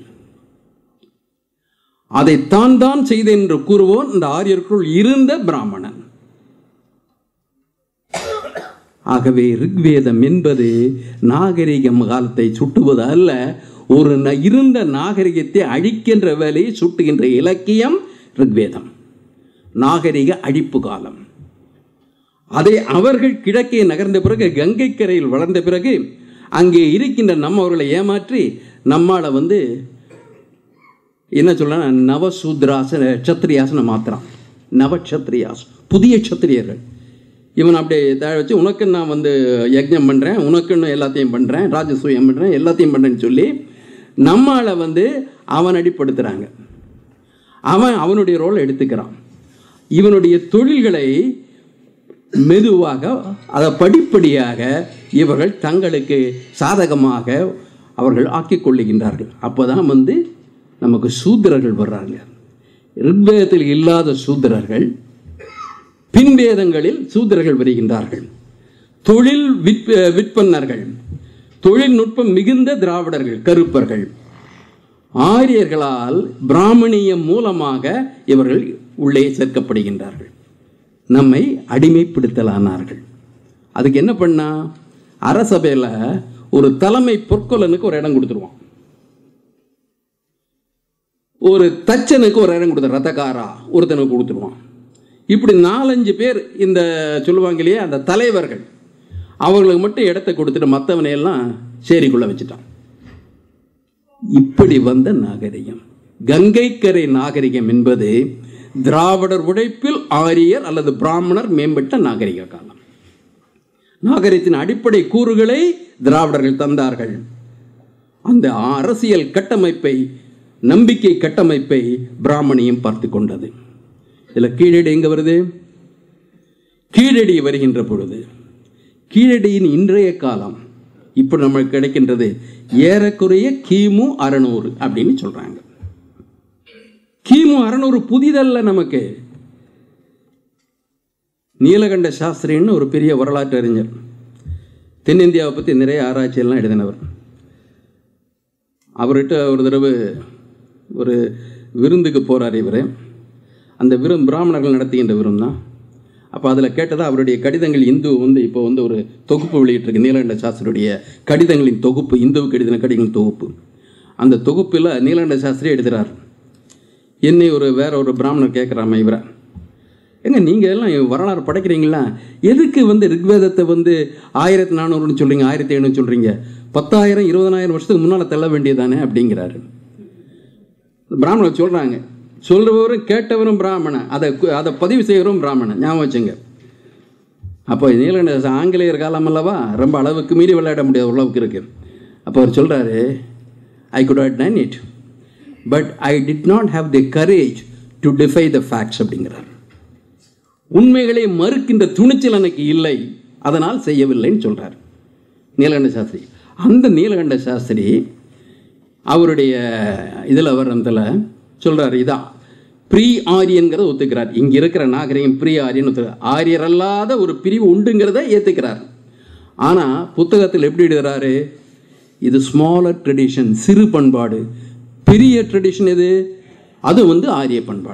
அதை தான் தான் செய்தேன் என்று கூறுவோன் இந்த ஆரியருக்குள் இருந்த பிராமணன் ஆகவே ரிக்வேதம் என்பது நாகரிகம் காலத்தை சுட்டுவது அல்ல ஒரு ந- இருந்த நாகரிகத்தை அழிக்கின்ற வேலையை சுட்டுகின்ற இலக்கியம் ரிக்வேதம் நாகரிக அழிப்பு காலம் அதை அவர்கள் கிழக்கே நகர்ந்த பிறகு கங்கை கரையில் வளர்ந்த பிறகு அங்கே இருக்கின்ற நம்ம அவர்களை ஏமாற்றி நம்மால வந்து என்ன சொல்லலாம் நவசூத்ராசன சத்திரியாசன மாத்திரம் நவக்ஷத்ரியாஸ் புதிய சத்திரியர்கள் இவன் அப்படியே தழ வச்சு உனக்கு நான் வந்து யஜ்ஞம் பண்ணுறேன் உனக்குன்னு எல்லாத்தையும் பண்ணுறேன் ராஜசூயம் பண்ணுறேன் எல்லாத்தையும் பண்ணுறேன்னு சொல்லி நம்மளை வந்து அவன் அடிப்படுத்துகிறாங்க அவன் அவனுடைய ரோல் எடுத்துக்கிறான் இவனுடைய தொழில்களை மெதுவாக அதை படிப்படியாக இவர்கள் தங்களுக்கு சாதகமாக அவர்கள் ஆக்கிக் கொள்ளுகின்றார்கள் அப்போதான் வந்து நமக்கு சூத்திரர்கள் வர்றாங்க ரிக்வேதத்தில் இல்லாத சூத்திரர்கள் பின்வேதங்களில் சூத்திரர்கள் வருகின்றார்கள் தொழில் விற்ப விற்பன்னர்கள் தொழில்நுட்பம் மிகுந்த திராவிடர்கள் கருப்பர்கள் ஆரியர்களால் பிராமணியம் மூலமாக இவர்கள் உள்ளே சேர்க்கப்படுகின்றார்கள் நம்மை அடிமைப்படுத்தலானார்கள் அதுக்கு என்ன பண்ணா அரசபையில் ஒரு தலைமை பொற்கொலனுக்கு ஒரு இடம் கொடுத்துருவான் ஒரு தச்சனுக்கு ஒரு இடம் கொடுத்த ரத்தக்காரா ஒருத்தனுக்கு கொடுத்துருவான் இப்படி நாலஞ்சு பேர் இந்த சொல்லுவாங்க இல்லையா அந்த தலைவர்கள் அவர்களுக்கு மட்டும் இடத்த கொடுத்துட்டு மற்றவனை எல்லாம் சேரிக்குள்ள வச்சுட்டான் இப்படி வந்த நாகரிகம் கங்கைக்கரை நாகரிகம் என்பது திராவிடர் உழைப்பில் ஆரியர் அல்லது பிராமணர் மேம்பட்ட நாகரிக காலம் நாகரிகத்தின் அடிப்படை கூறுகளை திராவிடர்கள் தந்தார்கள் அந்த அரசியல் கட்டமைப்பை நம்பிக்கை கட்டமைப்பை பிராமணியம் பார்த்து கொண்டது இதில் கீழடி எங்க வருது கீழடி வருகின்ற பொழுது கீழடியின் இன்றைய காலம் இப்போ நமக்கு கிடைக்கின்றது ஏறக்குறைய கிமு அறநூறு அப்படின்னு சொல்றாங்க கிமு அறநூறு புதிதல்ல நமக்கு நீலகண்ட சாஸ்திரின்னு ஒரு பெரிய வரலாற்று அறிஞர் தென்னிந்தியாவை பற்றி நிறைய ஆராய்ச்சியெல்லாம் எழுதினவர் அவர்கிட்ட ஒரு தடவை ஒரு விருந்துக்கு போகிறார் இவர் அந்த விரும் பிராமணர்கள் நடத்துகின்ற விரும் தான் அப்போ அதில் கேட்டதா அவருடைய கடிதங்கள் இந்து வந்து இப்போ வந்து ஒரு தொகுப்பு வெளியிட்டிருக்கு நீலகண்ட சாஸ்திரியுடைய கடிதங்களின் தொகுப்பு இந்துவுக்கு எழுதின கடிதங்களின் தொகுப்பு அந்த தொகுப்பில் நீலகண்ட சாஸ்திரி எழுதுகிறார் என்னை ஒரு வேற ஒரு பிராமணர் கேட்குறாம இவரை ஏங்க நீங்கள் எல்லாம் வரலாறு படைக்கிறீங்களா எதுக்கு வந்து ரிக்வேதத்தை வந்து ஆயிரத்தி நானூறுன்னு சொல்கிறீங்க ஆயிரத்தி ஐநூறு சொல்கிறீங்க பத்தாயிரம் இருபதனாயிரம் வருஷத்துக்கு முன்னால் தள்ள வேண்டியதானே அப்படிங்கிறாரு பிராமணர் சொல்கிறாங்க சொல்கிறவரும் கேட்டவரும் பிராமணன் அதை கு- அதை பதிவு செய்கிறவரும் பிராமணன் ஞாபகம் வச்சுங்க அப்போ நீலகண்ட ஆங்கிலேயர் காலம் அல்லவா ரொம்ப அளவுக்கு மீறி விளையாட முடியாத அளவுக்கு இருக்கு அப்போ அவர் சொல்கிறாரு I could had done it but I did not have the courage to defy the facts அப்படிங்கிறார் உண்மைகளை மறுக்கின்ற துணிச்சல் எனக்கு இல்லை அதனால் செய்யவில்லைன்னு சொல்றார் நீலகண்ட சாஸ்திரி அந்த நீலகண்ட சாஸ்திரி அவருடைய இதில் வர்றதில் சொல்றாரு இதான் ப்ரீ ஆரியன்கிறத ஒத்துக்கிறார் இங்க இருக்கிற நாகரிகம் ப்ரீ ஆரியன் ஒத்துக்கிறார் ஆரியர் அல்லாத ஒரு பிரிவு உண்டுங்கிறத ஏத்துக்கிறார் ஆனா புத்தகத்தில் எப்படி எழுதுறாரு இது ஸ்மாலர் ட்ரெடிஷன் சிறு பண்பாடு பெரிய ட்ரெடிஷன் எது அது வந்து ஆரிய பண்பாடு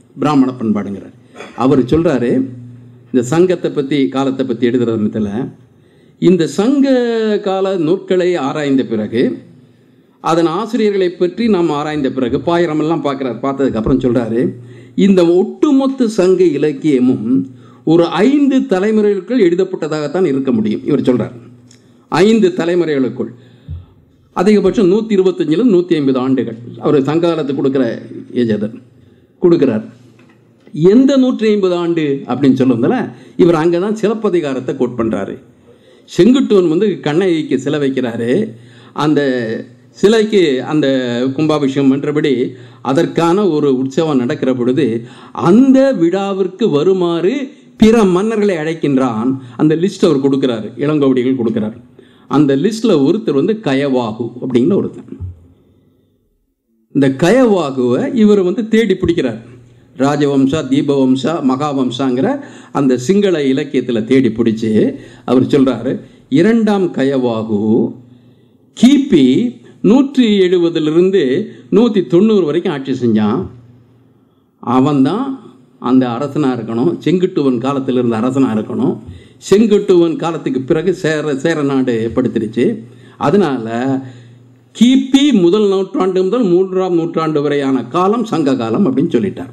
பிராமண பண்பாடுங்கிறார் அவர் சொல்றாரு இந்த சங்கத்தை பற்றி காலத்தை பற்றி எழுதுகிற விதத்தில் இந்த சங்க கால நூற்களை ஆராய்ந்த பிறகு அதன் ஆசிரியர்களை பற்றி நாம் ஆராய்ந்த பிறகு பாயிரமெல்லாம் பார்க்குறாரு பார்த்ததுக்கு அப்புறம் சொல்றாரு இந்த ஒட்டுமொத்த சங்க இலக்கியமும் ஒரு ஐந்து தலைமுறைகளுக்குள் எழுதப்பட்டதாகத்தான் இருக்க முடியும் இவர் சொல்றார் ஐந்து தலைமுறைகளுக்குள் அதிகபட்சம் நூற்றி இருபத்தஞ்சில் நூற்றி ஐம்பது ஆண்டுகள் அவர் சங்க காலத்துக்கு கொடுக்குற ஏஜ் அது கொடுக்குறார் எந்த நூற்றி ஐம்பது ஆண்டு அப்படின்னு சொல்லுவதில் இவர் அங்கே தான் சிலப்பதிகாரத்தை கோட் பண்ணுறாரு செங்குட்டுவன் வந்து கண்ணகிக்கு சிலை வைக்கிறாரு அந்த சிலைக்கு அந்த கும்பாபிஷேகம் என்றபடி அதற்கான ஒரு உற்சவம் நடக்கிற பொழுது அந்த விழாவிற்கு வருமாறு பிற மன்னர்களை அழைக்கின்றான் அந்த லிஸ்ட் அவர் கொடுக்குறாரு இளங்கோவடிகள் கொடுக்குறார் அந்த லிஸ்ட்டில் ஒருத்தர் வந்து கயவாகு அப்படிங்கிற ஒருத்தர் இந்த கயவாகுவை இவர் வந்து தேடி பிடிக்கிறார் ராஜவம்சா தீபவம்சா மகாவம்சாங்கிற அந்த சிங்கள இலக்கியத்தில் தேடி பிடிச்சி அவர் சொல்கிறாரு இரண்டாம் கயவாகு கிபி நூற்றி எழுபதுலேருந்து நூற்றி தொண்ணூறு வரைக்கும் ஆட்சி செஞ்சான் அவன்தான் அந்த அரசனாக இருக்கணும் செங்குட்டுவன் காலத்தில் இருந்த அரசனாக இருக்கணும் செங்குட்டுவன் காலத்துக்கு பிறகு சேர சேர நாடு ஏற்படுத்திருச்சு அதனால கிபி முதல் நூற்றாண்டு முதல் மூன்றாம் நூற்றாண்டு வரையான காலம் சங்க காலம் அப்படின்னு சொல்லிட்டார்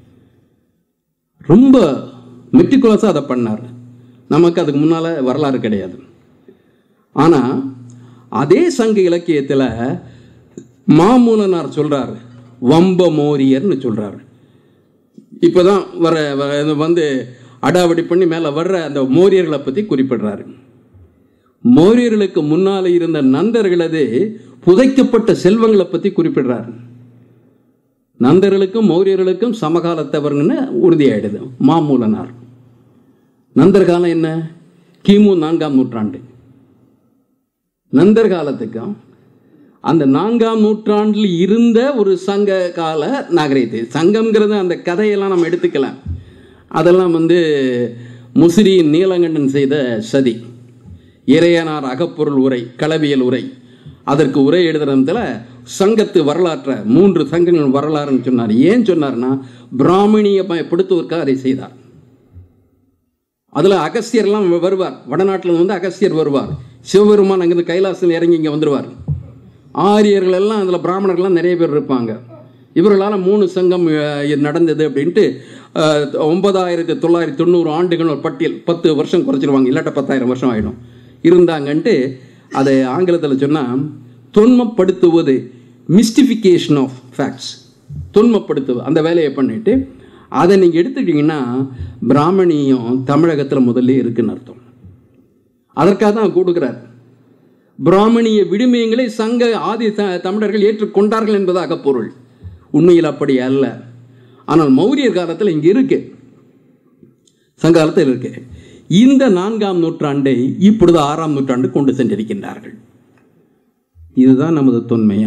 ரொம்ப மெட்டிகுலஸாக அதை பண்ணார் நமக்கு அதுக்கு முன்னால் வரலாறு கிடையாது ஆனால் அதே சங்க இலக்கியத்தில் மாமூலனார் சொல்கிறார் வம்ப மோரியர்னு சொல்கிறார் இப்போ தான் வர வ- இது வந்து அடாவடி பண்ணி மேலே வர்ற அந்த மோரியர்களை பற்றி குறிப்பிடுறாரு மோரியர்களுக்கு முன்னால் இருந்த நந்தர்களது புதைக்கப்பட்ட செல்வங்களை பற்றி குறிப்பிடுறார் நந்தர்களுக்கும் மௌரியர்களுக்கும் சமகாலத்தவர்னு உறுதியாயிடுது மாமூலனார் நந்தர் காலம் என்ன கிமு நான்காம் நூற்றாண்டு நந்தர் காலத்துக்கும் அந்த நான்காம் நூற்றாண்டில் இருந்த ஒரு சங்க கால நாகரிகத்தை சங்கம்ங்கிறது அந்த கதையெல்லாம் நம்ம எடுத்துக்கலாம் அதெல்லாம் வந்து முசிறியின் நீலகண்டன் செய்த சதி இறையனார் அகப்பொருள் உரை களவியல் உரை அதற்கு உரை எழுதுறதுல சங்கத்து வரலாற்றை மூன்று சங்கங்கள் வரலாறுன்னு சொன்னார் ஏன் சொன்னார்னா பிராமணியப்படுத்துவதற்காக அதை செய்தார் அதில் அகஸ்தியர்லாம் வருவார் வடநாட்டில் வந்து அகஸ்தியர் வருவார் சிவபெருமான் அங்கேருந்து கைலாசத்தில் இறங்கி இங்கே வந்துடுவார் ஆரியர்கள் எல்லாம் அதில் பிராமணர்கள்லாம் நிறைய பேர் இருப்பாங்க இவர்களால் மூணு சங்கம் அஹ், நடந்தது அப்படின்ட்டு அஹ், ஒன்பதாயிரத்தி தொள்ளாயிரத்தி தொண்ணூறு ஆண்டுகள் ஒரு பட்டியல் பத்து வருஷம் குறைச்சிருவாங்க இல்லாட்ட பத்தாயிரம் வருஷம் ஆகிடும் இருந்தாங்கன்ட்டு அதை ஆங்கிலத்தில் சொன்னால் தொன்மப்படுத்துவது மிஸ்டிஃபிகேஷன் ஆஃப் ஃபேக்ட்ஸ் தொன்மப்படுத்துவது அந்த வேலையை பண்ணிட்டு அதை நீங்கள் எடுத்துக்கிட்டிங்கன்னா பிராமணியம் தமிழகத்தில் முதல்ல இருக்குன்னு அர்த்தம் அதற்காக தான் கொடுக்குறார் பிராமணிய விடுமியங்களை சங்க ஆதி த- தமிழர்கள் ஏற்றுக்கொண்டார்கள் என்பதாக பொருள் உண்மையில் அப்படி அல்ல ஆனால் மௌரியர் காலத்தில் இங்கே இருக்கு சங்க காலத்தில் இருக்கு இந்த நான்காம் நூற்றாண்டை இப்பொழுது ஆறாம் நூற்றாண்டு கொண்டு சென்றிருக்கின்றார்கள் இதுதான் நமது தொன்மையா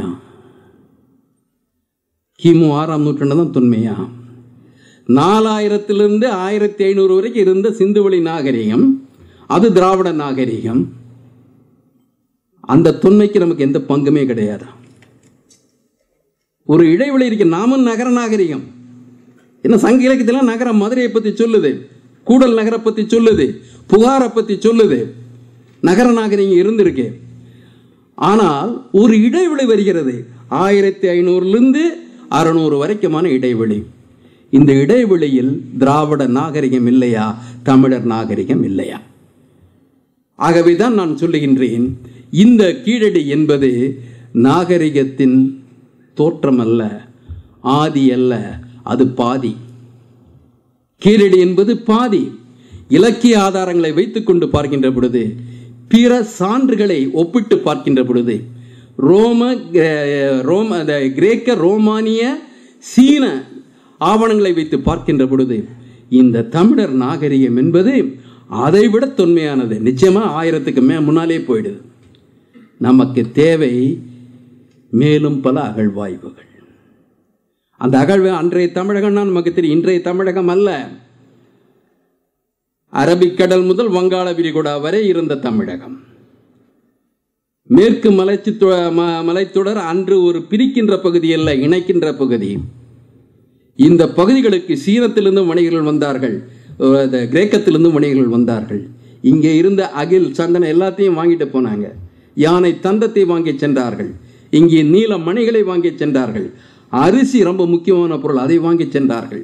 கிமு ஆறாம் நூற்றாண்டு தான் தொன்மையா நாலாயிரத்திலிருந்து ஆயிரத்தி ஐநூறு வரைக்கும் இருந்த சிந்துவெளி நாகரிகம் அது திராவிட நாகரிகம் அந்த தொன்மைக்கு நமக்கு எந்த பங்குமே கிடையாது ஒரு இடைவெளி இருக்கு நாமும் நகர நாகரிகம் என்ன சங்க இலக்கியத்தில் நகரம் மதுரையை பற்றி சொல்லுது கூடல் நகரை பற்றி சொல்லுது புகாரை பற்றி சொல்லுது நகர நாகரிகம் இருந்திருக்கு ஆனால் ஒரு இடைவெளி வருகிறது ஆயிரத்தி ஐநூறுலேருந்து அறநூறு வரைக்குமான இடைவெளி இந்த இடைவெளியில் திராவிட நாகரிகம் இல்லையா தமிழர் நாகரிகம் இல்லையா ஆகவே தான் நான் சொல்லுகின்றேன் இந்த கீழடி என்பது நாகரிகத்தின் தோற்றம் அல்ல ஆதி அல்ல அது பாதி கீழடி என்பது பாதி இலக்கிய ஆதாரங்களை வைத்துக்கொண்டு பார்க்கின்ற பொழுது பிற சான்றுகளை ஒப்பிட்டு பார்க்கின்ற பொழுது ரோம அஹ், ரோம அந்த கிரேக்க ரோமானிய சீன ஆவணங்களை வைத்து பார்க்கின்ற பொழுது இந்த தமிழர் நாகரிகம் என்பது அதைவிட தொன்மையானது நிச்சயமா ஆயிரத்துக்கு மே முன்னாலே போயிடுது நமக்கு தேவை மேலும் பல அகழ்வாய்வுகள் அந்த அகழ்வு அன்றைய தமிழகம்னா நமக்கு தெரியும் இன்றைய தமிழகம் அல்ல அரபிக்கடல் முதல் வங்காள விரிகுடா வரை இருந்த தமிழகம் மேற்கு மலைச்சி மலைத்தொடர் அன்று ஒரு பிரிக்கின்ற பகுதி அல்ல இணைக்கின்ற பகுதி இந்த பகுதிகளுக்கு சீனத்திலிருந்து வணிகர்கள் வந்தார்கள் அஹ் இந்த கிரேக்கத்திலிருந்து வணிகர்கள் வந்தார்கள் இங்கே இருந்த அகில் சந்தனம் எல்லாத்தையும் வாங்கிட்டு போனாங்க யானை தந்தத்தை வாங்கி சென்றார்கள் இங்கே நீல மணிகளை வாங்கி சென்றார்கள் அரிசி ரொம்ப முக்கியமான பொருள் அதை வாங்கி சென்றார்கள்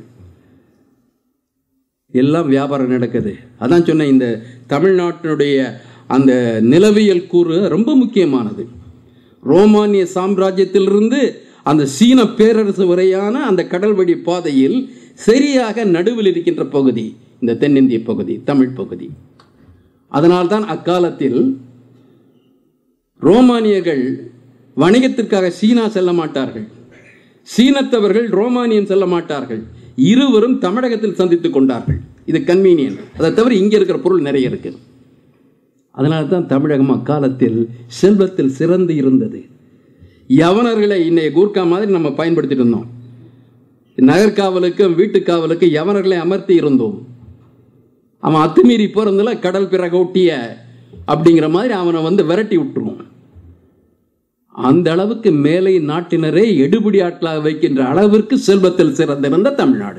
எல்லாம் வியாபாரம் நடக்குது அதான் சொன்னேன் இந்த தமிழ்நாட்டினுடைய அந்த நிலவியல் கூறு ரொம்ப முக்கியமானது ரோமானிய சாம்ராஜ்யத்திலிருந்து அந்த சீன பேரரசு வரையான அந்த கடல்வழி பாதையில் சரியாக நடுவில் இருக்கின்ற பகுதி இந்த தென்னிந்திய பகுதி தமிழ் பகுதி அதனால்தான் அக்காலத்தில் ரோமானியர்கள் வணிகத்திற்காக சீனா செல்ல மாட்டார்கள் சீனத்தவர்கள் ரோமானியம் செல்ல மாட்டார்கள் இருவரும் தமிழகத்தில் சந்தித்துக் கொண்டார்கள் இது கன்வீனியன்ட் அதை தவிர இங்கே இருக்கிற பொருள் நிறைய இருக்கு அதனால தான் தமிழகம் அக்காலத்தில் செல்வத்தில் சிறந்து இருந்தது யவனர்களை இன்னைய கூர்க்கா மாதிரி நம்ம பயன்படுத்திட்டு இருந்தோம் நகர்காவலுக்கும் வீட்டுக்காவலுக்கும் யவனர்களை அமர்த்தி இருந்தோம் அவன் அத்துமீறி போறதுல கடல் பிறகோட்டிய அப்படிங்கிற மாதிரி அவனை வந்து விரட்டி விட்டுருவோம் அந்த அளவுக்கு மேலை நாட்டினரே எடுபிடி ஆட்களாக வைக்கின்ற அளவிற்கு செல்வத்தில் சிறந்திருந்த தமிழ்நாடு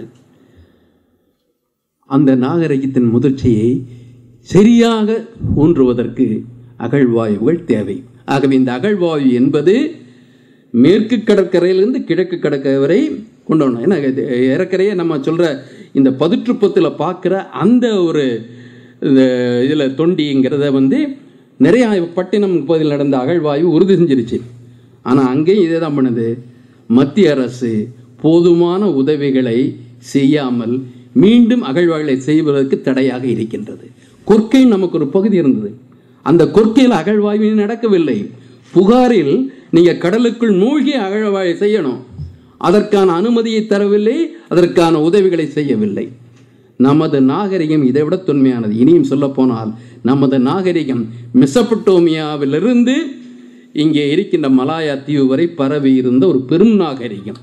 அந்த நாகரிகத்தின் முதிர்ச்சியை சரியாக ஊன்றுவதற்கு அகழ்வாயுகள் தேவை ஆகவே இந்த அகழ்வாயு என்பது மேற்கு கடற்கரையிலிருந்து கிழக்கு கடற்கரை வரை கொண்டு வரணும் ஏன்னா இது ஏறக்கரையே நம்ம சொல்கிற இந்த பதிற்றுப்பத்தில் பார்க்குற அந்த ஒரு இதில் தொண்டிங்கிறத வந்து நிறைய பட்டினம் பகுதியில் நடந்த அகழ்வாய்வு உறுதி செஞ்சிருச்சு ஆனால் அங்கேயும் இதே தான் பண்ணுது மத்திய அரசு போதுமான உதவிகளை செய்யாமல் மீண்டும் அகழ்வாய்களை செய்வதற்கு தடையாக இருக்கின்றது கொற்கை நமக்கு ஒரு பகுதி இருந்தது அந்த கொற்கையில் அகழ்வாய்வு நடக்கவில்லை புகாரில் நீங்கள் கடலுக்குள் மூழ்கி அகழ்வாய் செய்யணும் அதற்கான அனுமதியை தரவில்லை அதற்கான உதவிகளை செய்யவில்லை நமது நாகரிகம் இதை விட தொன்மையானது இனியும் சொல்லப்போனால் நமது நாகரிகம் மெசபட்டோமியாவிலிருந்து இங்கே இருக்கின்ற மலாயா தீவு வரை பரவி இருந்த ஒரு பெரும் நாகரிகம்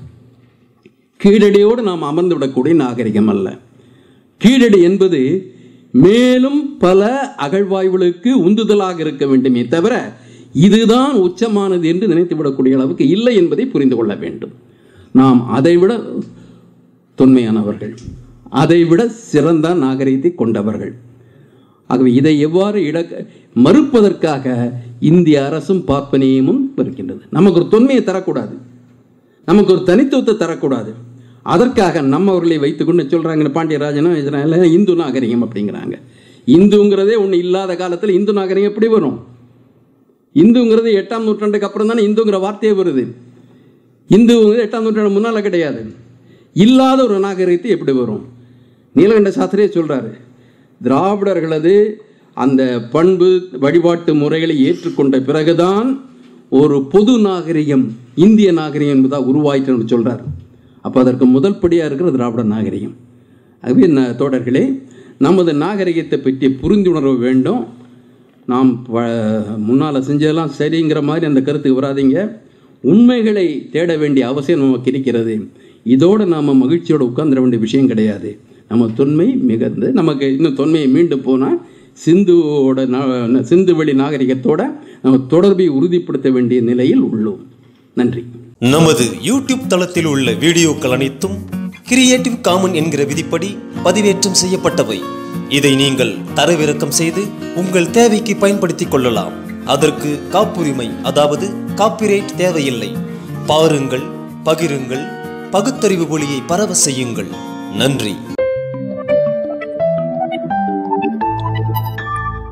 கீழடியோடு நாம் அமர்ந்து விடக்கூடிய நாகரிகம் அல்ல கீழடி என்பது மேலும் பல அகழ்வாய்வுகளுக்கு உந்துதலாக இருக்க வேண்டுமே தவிர இதுதான் உச்சமானது என்று நினைத்து விடக்கூடிய அளவுக்கு இல்லை என்பதை புரிந்து கொள்ள வேண்டும் நாம் அதைவிட தொன்மையானவர்கள் அதைவிட சிறந்த நாகரிகத்தை கொண்டவர்கள் ஆகவே இதை எவ்வாறு இட மறுப்பதற்காக இந்திய அரசும் பார்ப்பனியமும் இருக்கின்றது நமக்கு ஒரு தொன்மையை தரக்கூடாது நமக்கு ஒரு தனித்துவத்தை தரக்கூடாது அதற்காக நம்மவர்களை வைத்துக்கொண்டு சொல்கிறாங்க பாண்டியராஜனும் இஸ்ராயல இந்து நாகரிகம் அப்படிங்கிறாங்க இந்துங்கிறதே ஒன்று இல்லாத காலத்தில் இந்து நாகரிகம் எப்படி வரும் இந்துங்கிறது எட்டாம் நூற்றாண்டுக்கு அப்புறம் தானே இந்துங்கிற வார்த்தையே வருது இந்துங்கிறது எட்டாம் நூற்றாண்டு முன்னால் கிடையாது இல்லாத ஒரு நாகரிகத்தை எப்படி வரும் நீலகண்ட சாஸ்திரியே சொல்கிறாரு திராவிடர்களது அந்த பண்பு வழிபாட்டு முறைகளை ஏற்றுக்கொண்ட பிறகுதான் ஒரு பொது நாகரிகம் இந்திய நாகரிகம் என்பதாக உருவாயிற்றுன்னு சொல்கிறார் அப்போ அதற்கு முதல் படியாக இருக்கிற திராவிட நாகரிகம் ஆகவே ந தோழர்களே நமது நாகரிகத்தை பற்றி புரிந்துணர்வு வேண்டும் நாம் முன்னால் செஞ்சதெல்லாம் சரிங்கிற மாதிரி அந்த கருத்துக்கு வராதிங்க உண்மைகளை தேட வேண்டிய அவசியம் நமக்கு இருக்கிறது இதோடு நாம் மகிழ்ச்சியோடு உட்கார்ந்துட வேண்டிய விஷயம் கிடையாது நம்ம தொன்மை மிகுந்து நமக்கு இன்னும் தொன்மையை மீண்டும் போனால் சிந்துவோட சிந்து வெளி நாகரிகத்தோட நம்ம தொடர்பை உறுதிப்படுத்த வேண்டிய நிலையில் உள்ளோம் நன்றி நமது யூடியூப் தளத்தில் உள்ள வீடியோக்கள் அனைத்தும் கிரியேட்டிவ் காமன் என்கிற விதிப்படி பதிவேற்றம் செய்யப்பட்டவை இதை நீங்கள் தரவிறக்கம் செய்து உங்கள் தேவைக்கு பயன்படுத்திக் கொள்ளலாம் அதற்கு காப்புரிமை அதாவது காப்பிரைட் தேவையில்லை பாருங்கள் பகிருங்கள் பகுத்தறிவு ஒளியை பரவ செய்யுங்கள் நன்றி